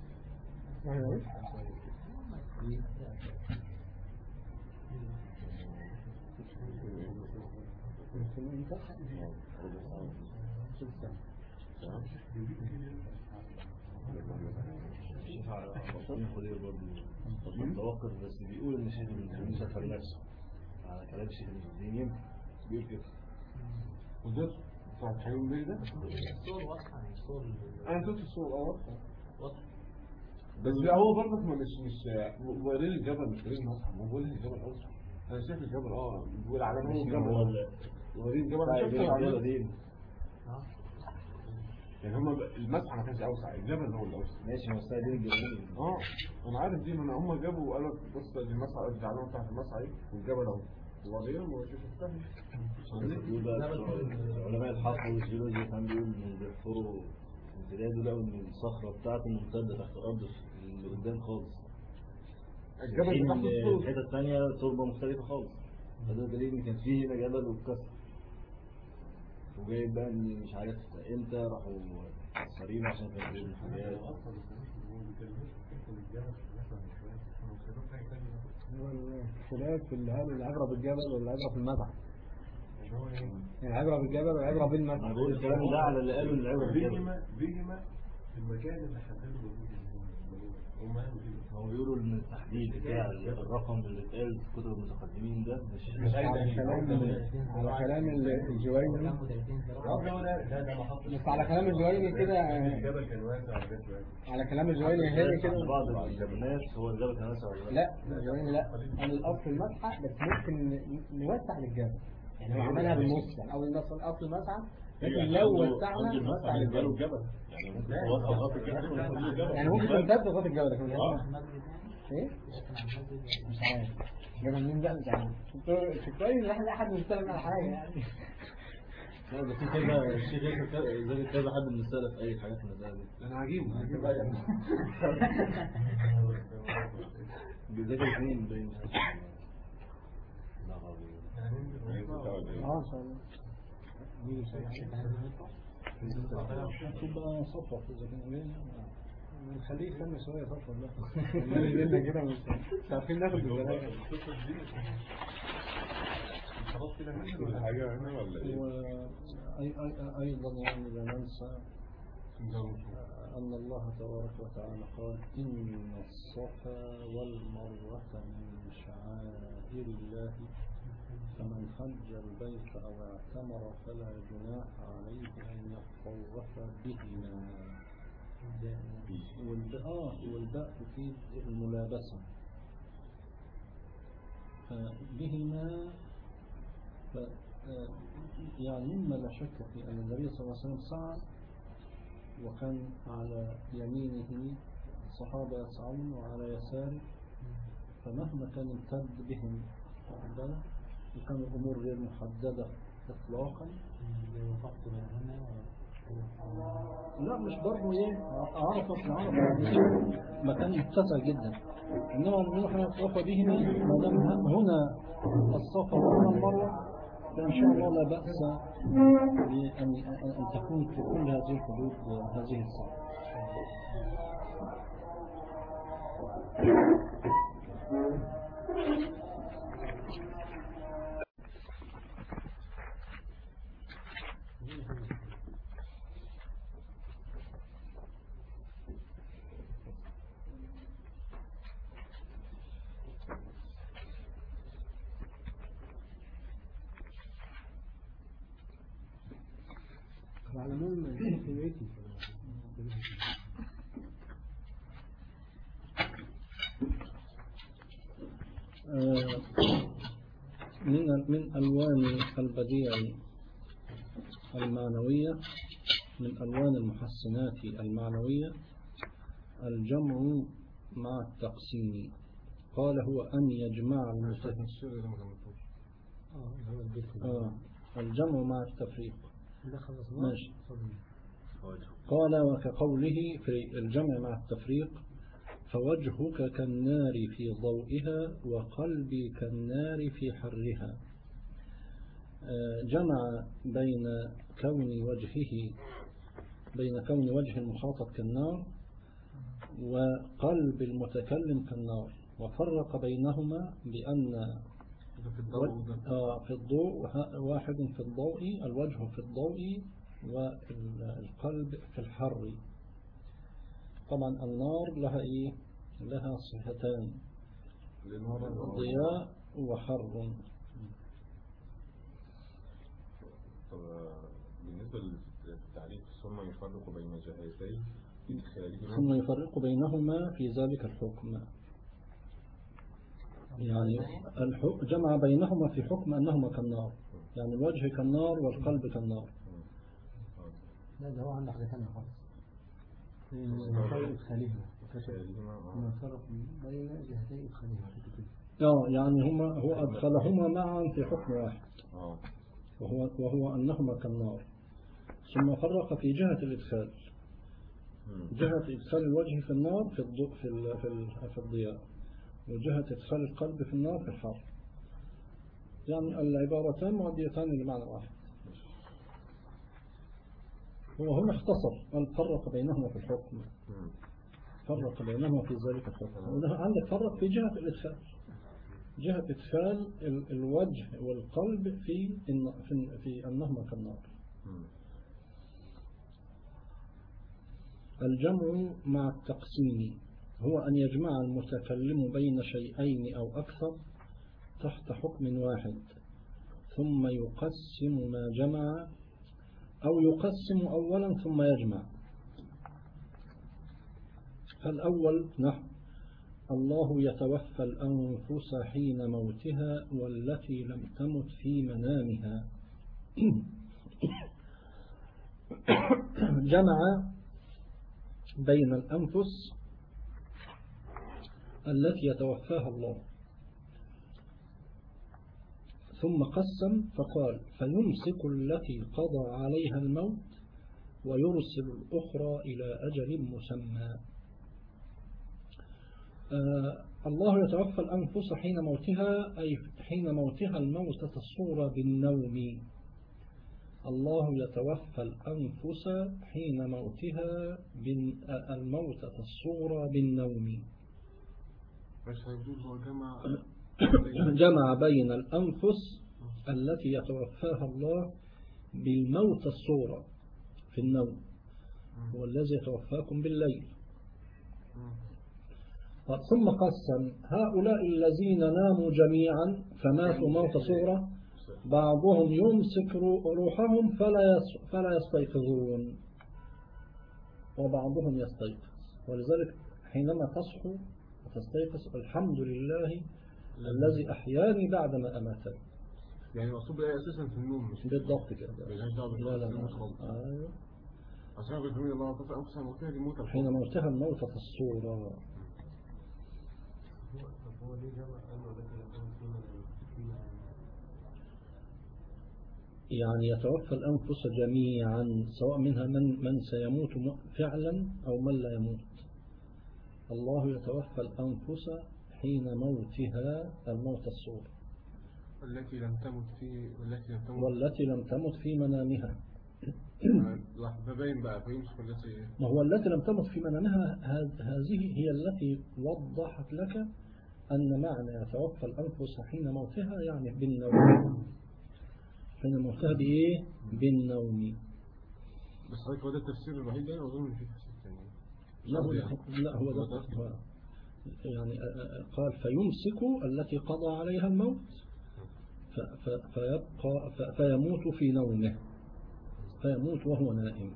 [SPEAKER 7] الشيخ عبد خضير برضه متوقف بس بيقول ان الشيخ ابن جبرين سفر نفسه على كلام الشيخ ابن جبرين يمكن بيقول كده
[SPEAKER 2] وده بتاع الحيوان بيه ده
[SPEAKER 3] الصور واضحة يعني الصور
[SPEAKER 2] انا شفت الصور اه
[SPEAKER 3] واضحة
[SPEAKER 2] بس لا هو برضك ما مش مش وريني الجبل مش وريني المصحف هو وريني الجبل اصلا انا شايف الجبل اه بيقول على هو الجبل
[SPEAKER 7] هو
[SPEAKER 2] اه
[SPEAKER 7] ال-
[SPEAKER 2] وريني الجبل انا شفت
[SPEAKER 7] الجبل
[SPEAKER 2] العلامات.
[SPEAKER 7] دي
[SPEAKER 3] اه
[SPEAKER 2] يعني هم المسح ما كانش اوسع الجبل هو اللي اوسع
[SPEAKER 7] ماشي ما هو الساعه دي الجبلين
[SPEAKER 2] اه انا عارف دي ما هم جابوا وقالوا لك بص دي المسح دي العلامه بتاعت المسح اهي والجبل اهو وبعدين ما شفتها
[SPEAKER 7] بيقول بقى علماء الحفر والجيولوجيا كان بيقول ان بيحفروا امتداد لقوا ان الصخره بتاعته ممتده تحت الارض اللي قدام خالص
[SPEAKER 2] الجبل
[SPEAKER 7] حين
[SPEAKER 2] تحت الصوت
[SPEAKER 7] الحته الثانيه تربه مختلفه خالص فده دليل ان كان فيه هنا جبل واتكسر وجايب بقى ان مش عارف امتى راحوا صارين عشان كانوا بيقولوا حاجات
[SPEAKER 5] هو الخلاف في اللي هل العبرة بالجبل ولا العبرة في المتعة العبرة بالجبل والعبرة
[SPEAKER 7] انا
[SPEAKER 5] بالمتعة
[SPEAKER 7] بقول الكلام ده على اللي قالوا العبر بالجبل
[SPEAKER 6] بيهما بيهما في المكان اللي حدده وجود النور هم قالوا كده
[SPEAKER 7] هو بيقولوا ان التحديد بتاع الرقم اللي اتقال في كتب المتقدمين ده مش مش
[SPEAKER 5] على كلام على كلام الجويني
[SPEAKER 3] كام 30
[SPEAKER 6] اه
[SPEAKER 3] ذراع
[SPEAKER 6] ده ده ده ده ما حطش
[SPEAKER 5] بس على كلام الجويني كده آه،
[SPEAKER 6] الجبل كان واسع وجات واسع
[SPEAKER 5] على كلام الجويني هي
[SPEAKER 7] عند
[SPEAKER 5] كده
[SPEAKER 7] بعض الناس هو الجبل كان واسع ولا
[SPEAKER 5] لا الجويني لا انا الاصل المسحة بس ممكن ن- نوسع للجبل يعني هو عملها بالنص يعني اول نص الاصل المسحة لكن لو وسعنا نوسع للجبل
[SPEAKER 7] الجبل يعني ممكن توصل خط كده الجبل
[SPEAKER 5] يعني ممكن تمتد لغايه الجبل لكن مش
[SPEAKER 3] لكن على المسجد
[SPEAKER 5] ايه
[SPEAKER 3] لكن على المسجد
[SPEAKER 5] مش عارف جبل مين بقى مش عارف في كويس الواحد لا حد مستلم على حاجه يعني
[SPEAKER 7] لا ده في كذا الشيخ ياسر كذا- زي كذا حد من السلف اي حاجات من النزاهه دي
[SPEAKER 2] انا هجيبه هجيبه
[SPEAKER 7] بيذاكر اثنين باين لا غريب
[SPEAKER 5] اه ان شاء الله نيجي ان شاء الله
[SPEAKER 1] تبقى صفوة إذا كان بين
[SPEAKER 5] نخليه يستنى شوية صف والله والله لنا كده مش مش عارفين ناخد بالبلاغة
[SPEAKER 6] خلاص كده ماشي
[SPEAKER 4] كل حاجة هنا ولا إيه؟
[SPEAKER 1] وأيضا يعني لا ننسى أن الله تبارك وتعالى قال إن الصفا والمروة من شعائر الله فمن حج البيت أو اعتمر فلا جناح عليه أن يطوف بهما والباء آه والباء تفيد الملابسة فبهما ف آه، يعني مما لا شك في أن النبي صلى الله عليه وسلم سعى وكان على يمينه الصحابة يسعون وعلى يساره فمهما كان امتد بهم ربنا وكان الأمور غير محددة إطلاقا
[SPEAKER 3] وقفت هنا
[SPEAKER 1] لا مش برضه ايه عرفة في عرفة مكان متسع جدا انما لما احنا نتوفى به ما دام هنا الصفا وهنا المروة فان شاء الله لا بأس بأن أن تكون في كل هذه الحدود هذه الساعة
[SPEAKER 5] على العموم الشيخ بيتي
[SPEAKER 1] آه، من من ألوان البديع المعنوية من ألوان المحسنات المعنوية الجمع مع التقسيم قال هو أن يجمع المتفق
[SPEAKER 2] الشيء ده ما كملتوش
[SPEAKER 5] اه اللي هو البيت
[SPEAKER 1] آه الجمع مع التفريق
[SPEAKER 5] ده خلصناه
[SPEAKER 1] ماشي.
[SPEAKER 5] اتفضل.
[SPEAKER 1] قال وكقوله في الجمع مع التفريق فوجهك كالنار في ضوئها وقلبي كالنار في حرها آه، جمع بين كون وجهه بين كون وجه المخاطب كالنار وقلب المتكلم كالنار وفرق بينهما بأن
[SPEAKER 2] ده في الضوء وده
[SPEAKER 1] آه، في الضوء وه- واحد في الضوء الوجه في الضوء والقلب في الحر طبعا النار لها ايه لها صفتان
[SPEAKER 2] للنار
[SPEAKER 1] ضياء وحر
[SPEAKER 4] طب آه، بالنسبة للتعريف ثم يفرق بين جهتي إدخالهما
[SPEAKER 1] ثم يفرق بينهما في ذلك الحكم يعني الحكم جمع بينهما في حكم أنهما كالنار يعني الوجه كالنار والقلب كالنار
[SPEAKER 5] لا ده هو عنده حاجة ثانية خالص مسار إدخالهما
[SPEAKER 4] إدخالهما آه.
[SPEAKER 5] ما فرق بين جهتي إدخالهما كده كده.
[SPEAKER 1] آه يعني هما هو أدخلهما معا في حكم واحد
[SPEAKER 4] آه
[SPEAKER 1] وهو, وهو أنهما كالنار ثم فرق في جهة الإدخال
[SPEAKER 4] مم.
[SPEAKER 1] جهة إدخال الوجه في النار في الضوء في ال- في ال- في الضياء وجهة إدخال القلب في النار في الحر يعني العبارتان مؤديتان لمعنى واحد هو هنا اختصر قال فرق بينهما في الحكم
[SPEAKER 4] مم.
[SPEAKER 1] فرق بينهما في ذلك الحكم وده عندك فرق في جهة الإدخال جهة إدخال ال- الوجه والقلب في إن- في في أنهما كالنار
[SPEAKER 4] مم.
[SPEAKER 1] الجمع مع التقسيم هو أن يجمع المتكلم بين شيئين أو أكثر تحت حكم واحد ثم يقسم ما جمع أو يقسم أولا ثم يجمع فالأول نحو الله يتوفى الأنفس حين موتها والتي لم تمت في منامها جمع بين الأنفس التي يتوفاها الله ثم قسم فقال فيمسك التي قضى عليها الموت ويرسل الأخرى إلى أجل مسمى آه الله يتوفى الأنفس حين موتها أي حين موتها الموتة الصورة بالنوم الله يتوفى الأنفس حين موتها بن- الموتة الصغرى بالنوم
[SPEAKER 2] بس هيقول هو جمع
[SPEAKER 1] جمع بين الأنفس التي يتوفاها الله بالموت الصغرى في النوم هو الذي يتوفاكم بالليل ثم قسم هؤلاء الذين ناموا جميعا فماتوا موت صغرى بعضهم يمسك رو- روحهم فلا يس- فلا يستيقظون وبعضهم يستيقظ ولذلك حينما تصحو وتستيقظ الحمد لله الذي أحياني بعدما أماتني
[SPEAKER 2] يعني المقصود بقى اساسا في النوم مش
[SPEAKER 1] بالضبط كده
[SPEAKER 2] ملهاش دعوه
[SPEAKER 1] لا لا
[SPEAKER 2] بالنوم
[SPEAKER 1] لا
[SPEAKER 2] خالص
[SPEAKER 1] أيوه.
[SPEAKER 2] عشان كده بيقول الله طفى انفسها موتها دي موتة
[SPEAKER 1] حين موتها الموتة في الصورة
[SPEAKER 6] هو طب هو ليه جمع قال والتي لم تمت فيما فيما
[SPEAKER 1] يعني يتوفى الأنفس جميعا سواء منها من, من سيموت م- فعلا أو من لا يموت الله يتوفى الأنفس حين موتها الموت الصور
[SPEAKER 2] التي لم تمت في والتي لم تمت
[SPEAKER 1] والتي لم تمت في منامها
[SPEAKER 2] لحظة باين بقى فيمسك التي
[SPEAKER 1] ما هو التي لم تمت في منامها ه- هذه هي التي وضحت لك أن معنى يتوفى الأنفس حين موتها يعني بالنوم حين موتها بإيه؟ بالنوم
[SPEAKER 2] بس حضرتك هو ده التفسير الوحيد يعني أظن إن في تفسير تاني
[SPEAKER 1] لا هو
[SPEAKER 2] يعني.
[SPEAKER 1] لا هو ده هو يعني أ- أ- قال فيمسك التي قضى عليها الموت ف- ف- فيبقى ف- فيموت في نومه فيموت وهو نائم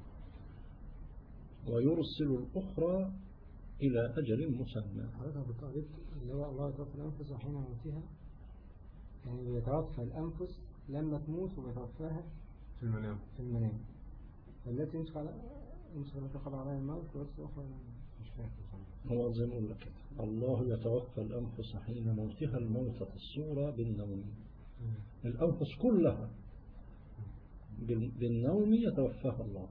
[SPEAKER 1] ويرسل الأخرى إلى أجل مسمى
[SPEAKER 5] حضرتك بتقريب اللي هو الله يتوفى الأنفس حين موتها يعني بيتوفى الأنفس لما تموت وبيتوفاها
[SPEAKER 2] في المنام
[SPEAKER 5] في المنام فالتي يمسك على يمسك التي قضى عليها الموت ويرسل الأخرى مش فاكر بصراحة.
[SPEAKER 1] هو زي ما أقول لك كده الله يتوفى الأنفس حين موتها الموتة الصورة بالنوم الأنفس كلها بال- بالنوم يتوفاها الله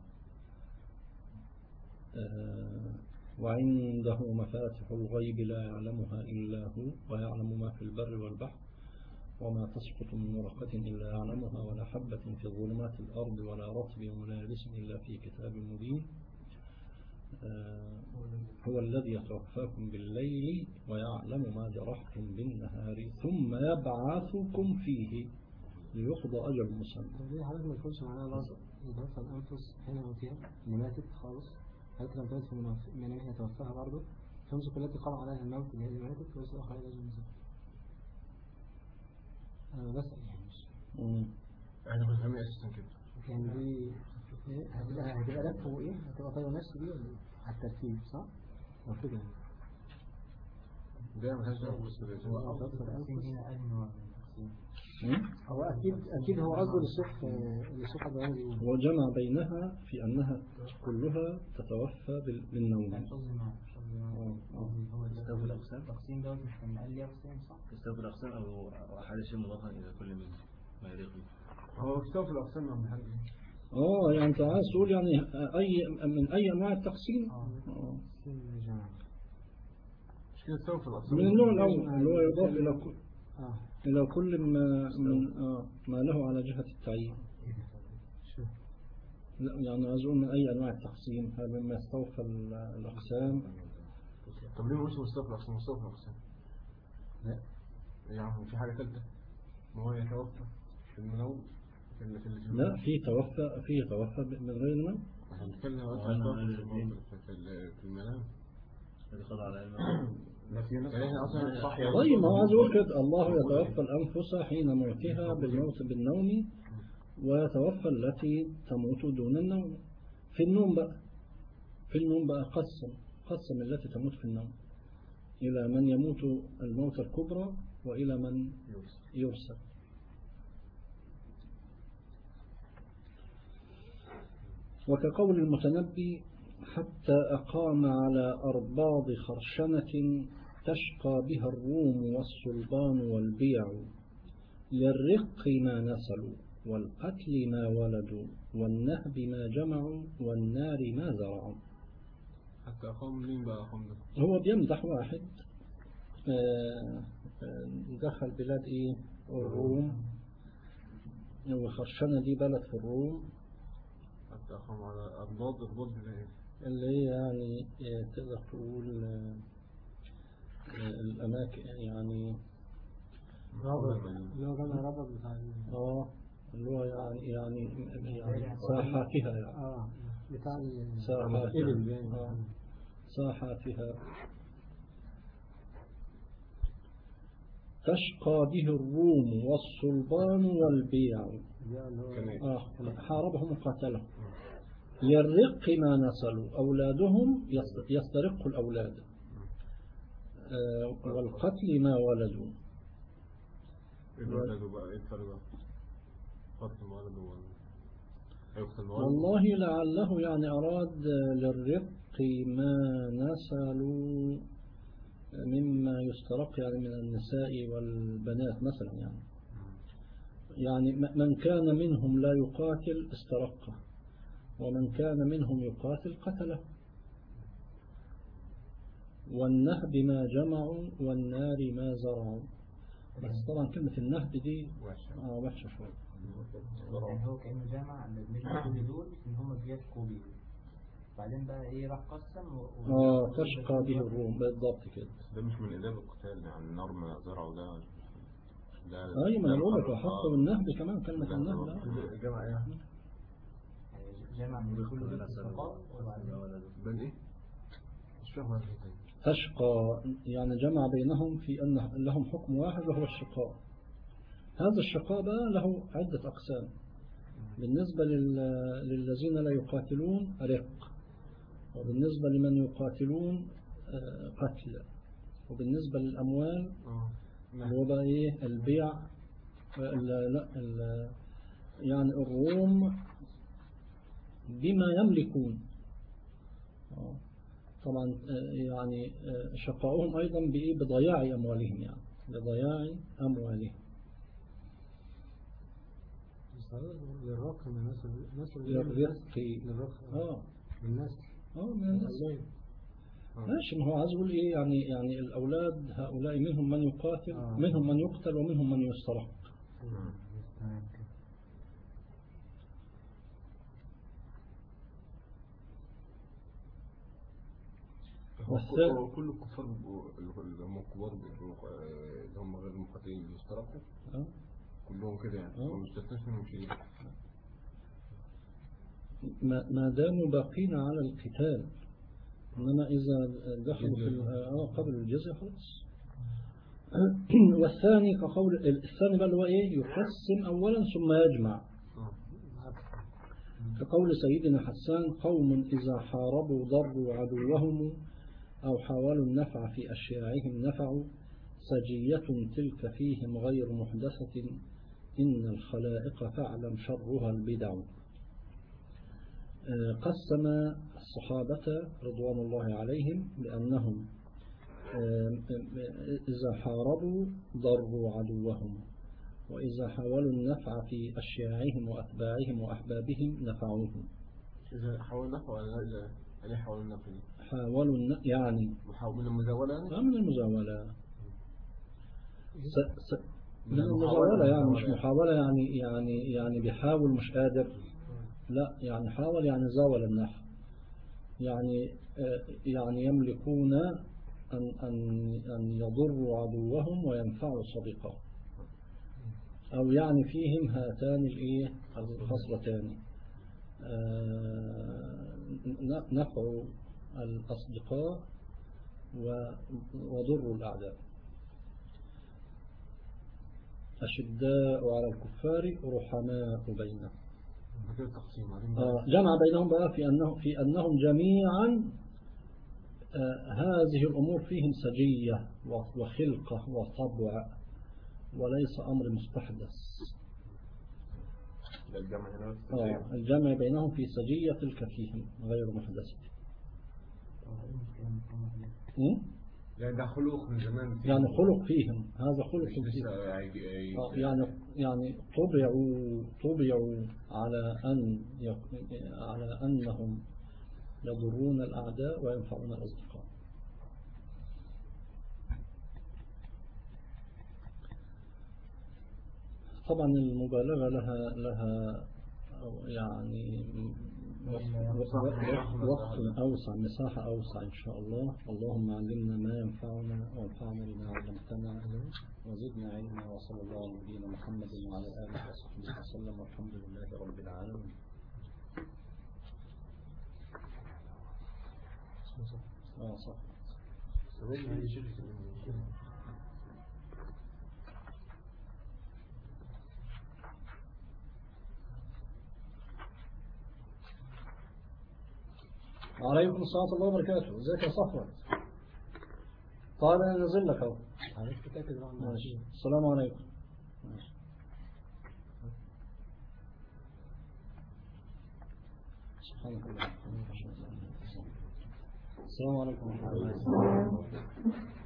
[SPEAKER 1] آه، وعنده مفاتح الغيب لا يعلمها إلا هو ويعلم ما في البر والبحر وما تسقط من ورقة إلا يعلمها ولا حبة في ظلمات الأرض ولا رطب ولا يابس إلا في كتاب مبين آه، هو الذي يتوفاكم بالليل ويعلم ما جرحتم بالنهار ثم يبعثكم فيه ليقضى أجل مسمى
[SPEAKER 5] طب ليه حضرتك ما تقولش معناها الله يتوفى الأنفس حين موتها اللي ماتت خالص حضرتك لما تموت في مناف- منامها يتوفاها برضه تمسك التي قضى عليها الموت اللي هي اللي ماتت ويرسل الأخرى إلى أجل مسمى أنا بسأل يعني مش
[SPEAKER 1] مم.
[SPEAKER 2] احنا كنا فاهمين اساسا كده
[SPEAKER 5] يعني دي إيه؟ هتبقى هتبقى لف وإيه هتبقى طيب نفس دي ولا إيه؟ على الترتيب صح؟ المفروض يعني
[SPEAKER 2] ده ملهاش دعوه بس
[SPEAKER 5] هو
[SPEAKER 2] هو
[SPEAKER 5] يتوفى
[SPEAKER 3] التقسيم
[SPEAKER 5] الأنفس
[SPEAKER 3] هنا أنهي نوع من التقسيم؟
[SPEAKER 1] مم.
[SPEAKER 5] هو أكيد أكيد هو قصده للشيخ اللي الشيخ عبد الغني بيقول
[SPEAKER 1] وجمع بينها في أنها كلها تتوفى بال- بالنوم
[SPEAKER 3] لا مش قصدي معاه مش قصدي معاه قصدي هو ده-
[SPEAKER 7] تستوي الأقسام؟
[SPEAKER 3] التقسيم دوت مش كان قال لي أقسام صح؟
[SPEAKER 7] تستوي الأقسام أو أو أحد شيء مضافا إلى كل منهم ما يليق به
[SPEAKER 2] هو كتاب في الأقسام يا عم الحاج
[SPEAKER 1] اه يعني انت عايز تقول يعني اي من اي انواع التقسيم
[SPEAKER 3] اه
[SPEAKER 1] آه.
[SPEAKER 5] الجماعة
[SPEAKER 2] مش كده كتاب في الأقسام
[SPEAKER 1] من النوع الاول اللي هو يضاف الى كل
[SPEAKER 5] اه
[SPEAKER 1] الى كل ما من آه ما له على جهة التعيين
[SPEAKER 5] شوف
[SPEAKER 1] لا يعني عايز اقول من اي انواع التقسيم هذا مما يستوفى ال- الاقسام
[SPEAKER 2] طب ليه ما قلتش مستوى في الأقسام مستوى في الأقسام
[SPEAKER 5] لا
[SPEAKER 2] يا عم في حاجة ثالثة ما هو يتوفى في المنوم في اللي في اللي في
[SPEAKER 1] لا في توفى في توفى ب- من غير الموت
[SPEAKER 2] احنا بنتكلم دلوقتي
[SPEAKER 7] وأنا
[SPEAKER 2] عن
[SPEAKER 7] قال
[SPEAKER 2] التوفى في
[SPEAKER 7] الاثنين.
[SPEAKER 2] الموت- في ال- في المنام
[SPEAKER 7] الذي قضى على الموت
[SPEAKER 2] لا في ناس يعني احنا اصلا صح يعني
[SPEAKER 1] طيب ما هو عايز اقول كده الله يتوفى الانفس حين موتها بالموت بالنوم ويتوفى التي تموت دون النوم في النوم بقى في النوم بقى قسم قسم التي تموت في النوم إلى من يموت الموت الكبرى وإلى من يرسل وكقول المتنبي حتى أقام على أرباض خرشنة تشقى بها الروم والصلبان والبيع للرق ما نسلوا والقتل ما ولدوا والنهب ما جمعوا والنار ما زرعوا
[SPEAKER 2] حتى أقام مين بقى أقام ده
[SPEAKER 1] هو بيمدح واحد آه، آه، دخل بلاد ايه الروم وخرشنة دي بلد في الروم
[SPEAKER 2] حتى أخم على الضاد الضاد بالإيه؟
[SPEAKER 1] اللي هي يعني آه، تقدر تقول آه، آه، الأماكن يعني
[SPEAKER 5] رابط اللي هو جمع رابط بتاع ال-
[SPEAKER 1] اه اللي هو يعني يعني يعني ساحاتها يعني
[SPEAKER 5] اه بتاع ال-
[SPEAKER 1] ساحاتها
[SPEAKER 5] الإبل باين.
[SPEAKER 1] آه، ساحاتها تشقى به الروم والصلبان والبيع
[SPEAKER 5] ده اللي هو
[SPEAKER 2] كان إيه؟
[SPEAKER 1] آه حاربهم وقاتلهم للرق ما نسلوا أولادهم يست- يسترق الأولاد آه، والقتل ما ولدوا
[SPEAKER 2] إيه الولد بقى إيه الفرق بقى؟ قتل الولد ولا هيقتل الولد؟
[SPEAKER 1] والله لعله يعني أراد للرق ما نسلوا مما يسترق يعني من النساء والبنات مثلا يعني يعني م- من كان منهم لا يقاتل استرقه ومن كان منهم يقاتل قتله والنهب ما جمعوا والنار ما زرعوا بس طبعا كلمة النهب دي
[SPEAKER 2] وحشة
[SPEAKER 1] آه وحشة شوية
[SPEAKER 3] يعني هو كأنه جمع بالنسبة كل دول إن هم بيشكوا بيه بعدين بقى إيه راح قسم و...
[SPEAKER 1] آه تشقى به الروم بالضبط كده
[SPEAKER 2] بس ده مش من إداب القتال يعني النار ما زرعوا ده ده
[SPEAKER 1] أي ما
[SPEAKER 2] ده
[SPEAKER 1] أنا بقول لك
[SPEAKER 2] القتل.
[SPEAKER 1] وحتى
[SPEAKER 2] آه.
[SPEAKER 1] بالنهب كمان كلمة
[SPEAKER 2] لا،
[SPEAKER 1] النهب
[SPEAKER 2] ده
[SPEAKER 1] لا.
[SPEAKER 2] جمع إيه؟
[SPEAKER 3] يعني جمع من كل دول الشقاء وبعدين
[SPEAKER 2] بين إيه؟ مش فاهم أنا إيه
[SPEAKER 1] تشقى يعني جمع بينهم في أن لهم حكم واحد وهو الشقاء هذا الشقاء بقى له عدة أقسام بالنسبة لل- للذين لا يقاتلون رق وبالنسبة لمن يقاتلون آه، قتل وبالنسبة للأموال
[SPEAKER 2] آه
[SPEAKER 1] اللي هو بقى إيه البيع ال- لا ال- يعني الروم بما يملكون آه. طبعا آه، يعني آه، شقاؤهم أيضا بإيه بضياع أموالهم يعني بضياع أموالهم
[SPEAKER 5] بس هذا للرق من نسل نسل
[SPEAKER 1] للرق
[SPEAKER 5] للرق
[SPEAKER 1] آه
[SPEAKER 5] بالنسل
[SPEAKER 1] آه من الناس
[SPEAKER 5] الأولاد.
[SPEAKER 1] ماشي ما هو عايز يقول إيه يعني يعني الأولاد هؤلاء منهم من يقاتل
[SPEAKER 5] آه.
[SPEAKER 1] منهم من يقتل ومنهم من يسترق
[SPEAKER 5] تمام كده.
[SPEAKER 2] هو
[SPEAKER 1] والثاني-
[SPEAKER 2] هو كل الكفار بيبقوا اللي هم الكبار بيبقوا آه، اللي هم غير المقاتلين بيسترقوا
[SPEAKER 1] آه.
[SPEAKER 2] كلهم كده يعني
[SPEAKER 1] آه.
[SPEAKER 2] ما مستثناش منهم شيء
[SPEAKER 1] ما ما داموا باقين على القتال إنما إذا دخلوا في ال- آه قبل الجزية خلاص والثاني كقول الثاني بقى اللي هو إيه يقسم أولا ثم يجمع
[SPEAKER 2] آه.
[SPEAKER 1] كقول سيدنا حسان قوم إذا حاربوا ضروا عدوهم أو حاولوا النفع في أشياعهم نفعوا سجية تلك فيهم غير محدثة إن الخلائق فاعلم شرها البدع آه، قسم الصحابة رضوان الله عليهم بأنهم آه، إذا حاربوا ضروا عدوهم وإذا حاولوا النفع في أشياعهم وأتباعهم وأحبابهم نفعوهم
[SPEAKER 2] إذا حاول نفع ولا لا إذا يعني حاول نفع دي
[SPEAKER 1] حاولوا الن... يعني
[SPEAKER 2] محاول من المزاولة يعني
[SPEAKER 1] آه، من المزاولة س... س... من
[SPEAKER 2] من
[SPEAKER 1] المزاولة يعني مش
[SPEAKER 2] المحاولة.
[SPEAKER 1] محاولة يعني يعني يعني بيحاول مش قادر لا يعني حاول يعني زاول النفع يعني آه، يعني يملكون أن أن أن يضروا عدوهم وينفعوا صديقهم أو يعني فيهم هاتان الإيه الخصلتان آه، ن- نفع الأصدقاء و- وضر الأعداء أشداء على الكفار رحماء بينهم
[SPEAKER 2] كده تقسيم بعدين
[SPEAKER 1] آه، جمع بينهم بقى في أنه في أنهم جميعا آه، هذه الأمور فيهم سجية و- وخلقة وطبع وليس أمر مستحدث
[SPEAKER 2] ده الجمع هنا بس
[SPEAKER 1] آه، الجمع بينهم في سجية تلك فيهم غير محدثة م?
[SPEAKER 2] يعني ده خلق من زمان فيه.
[SPEAKER 1] يعني خلق فيهم هذا خلق
[SPEAKER 2] مش
[SPEAKER 1] فيهم
[SPEAKER 2] لسه هيجي-
[SPEAKER 1] آه،
[SPEAKER 2] هيجي-
[SPEAKER 1] يعني يعني طبعوا طبعوا على أن يق- على أنهم يضرون الأعداء وينفعون الأصدقاء طبعا المبالغة لها لها يعني وقت أوسع مساحة أوسع إن شاء الله اللهم علمنا ما ينفعنا وانفعنا بما علمتنا وزدنا علما وصلى الله على نبينا محمد وعلى آله وصحبه وسلم والحمد لله رب العالمين آه صح
[SPEAKER 2] سامعني يا شيخ سامعني يا شيخ
[SPEAKER 1] وعليكم السلام ورحمة الله وبركاته ازيك يا صفوة طيب انا نازل لك اهو
[SPEAKER 5] عرفت تتأكد بقى من
[SPEAKER 1] ماشي السلام عليكم ماشي. سبحانك اللهم وبحمدك السلام عليكم ورحمة الله وبركاته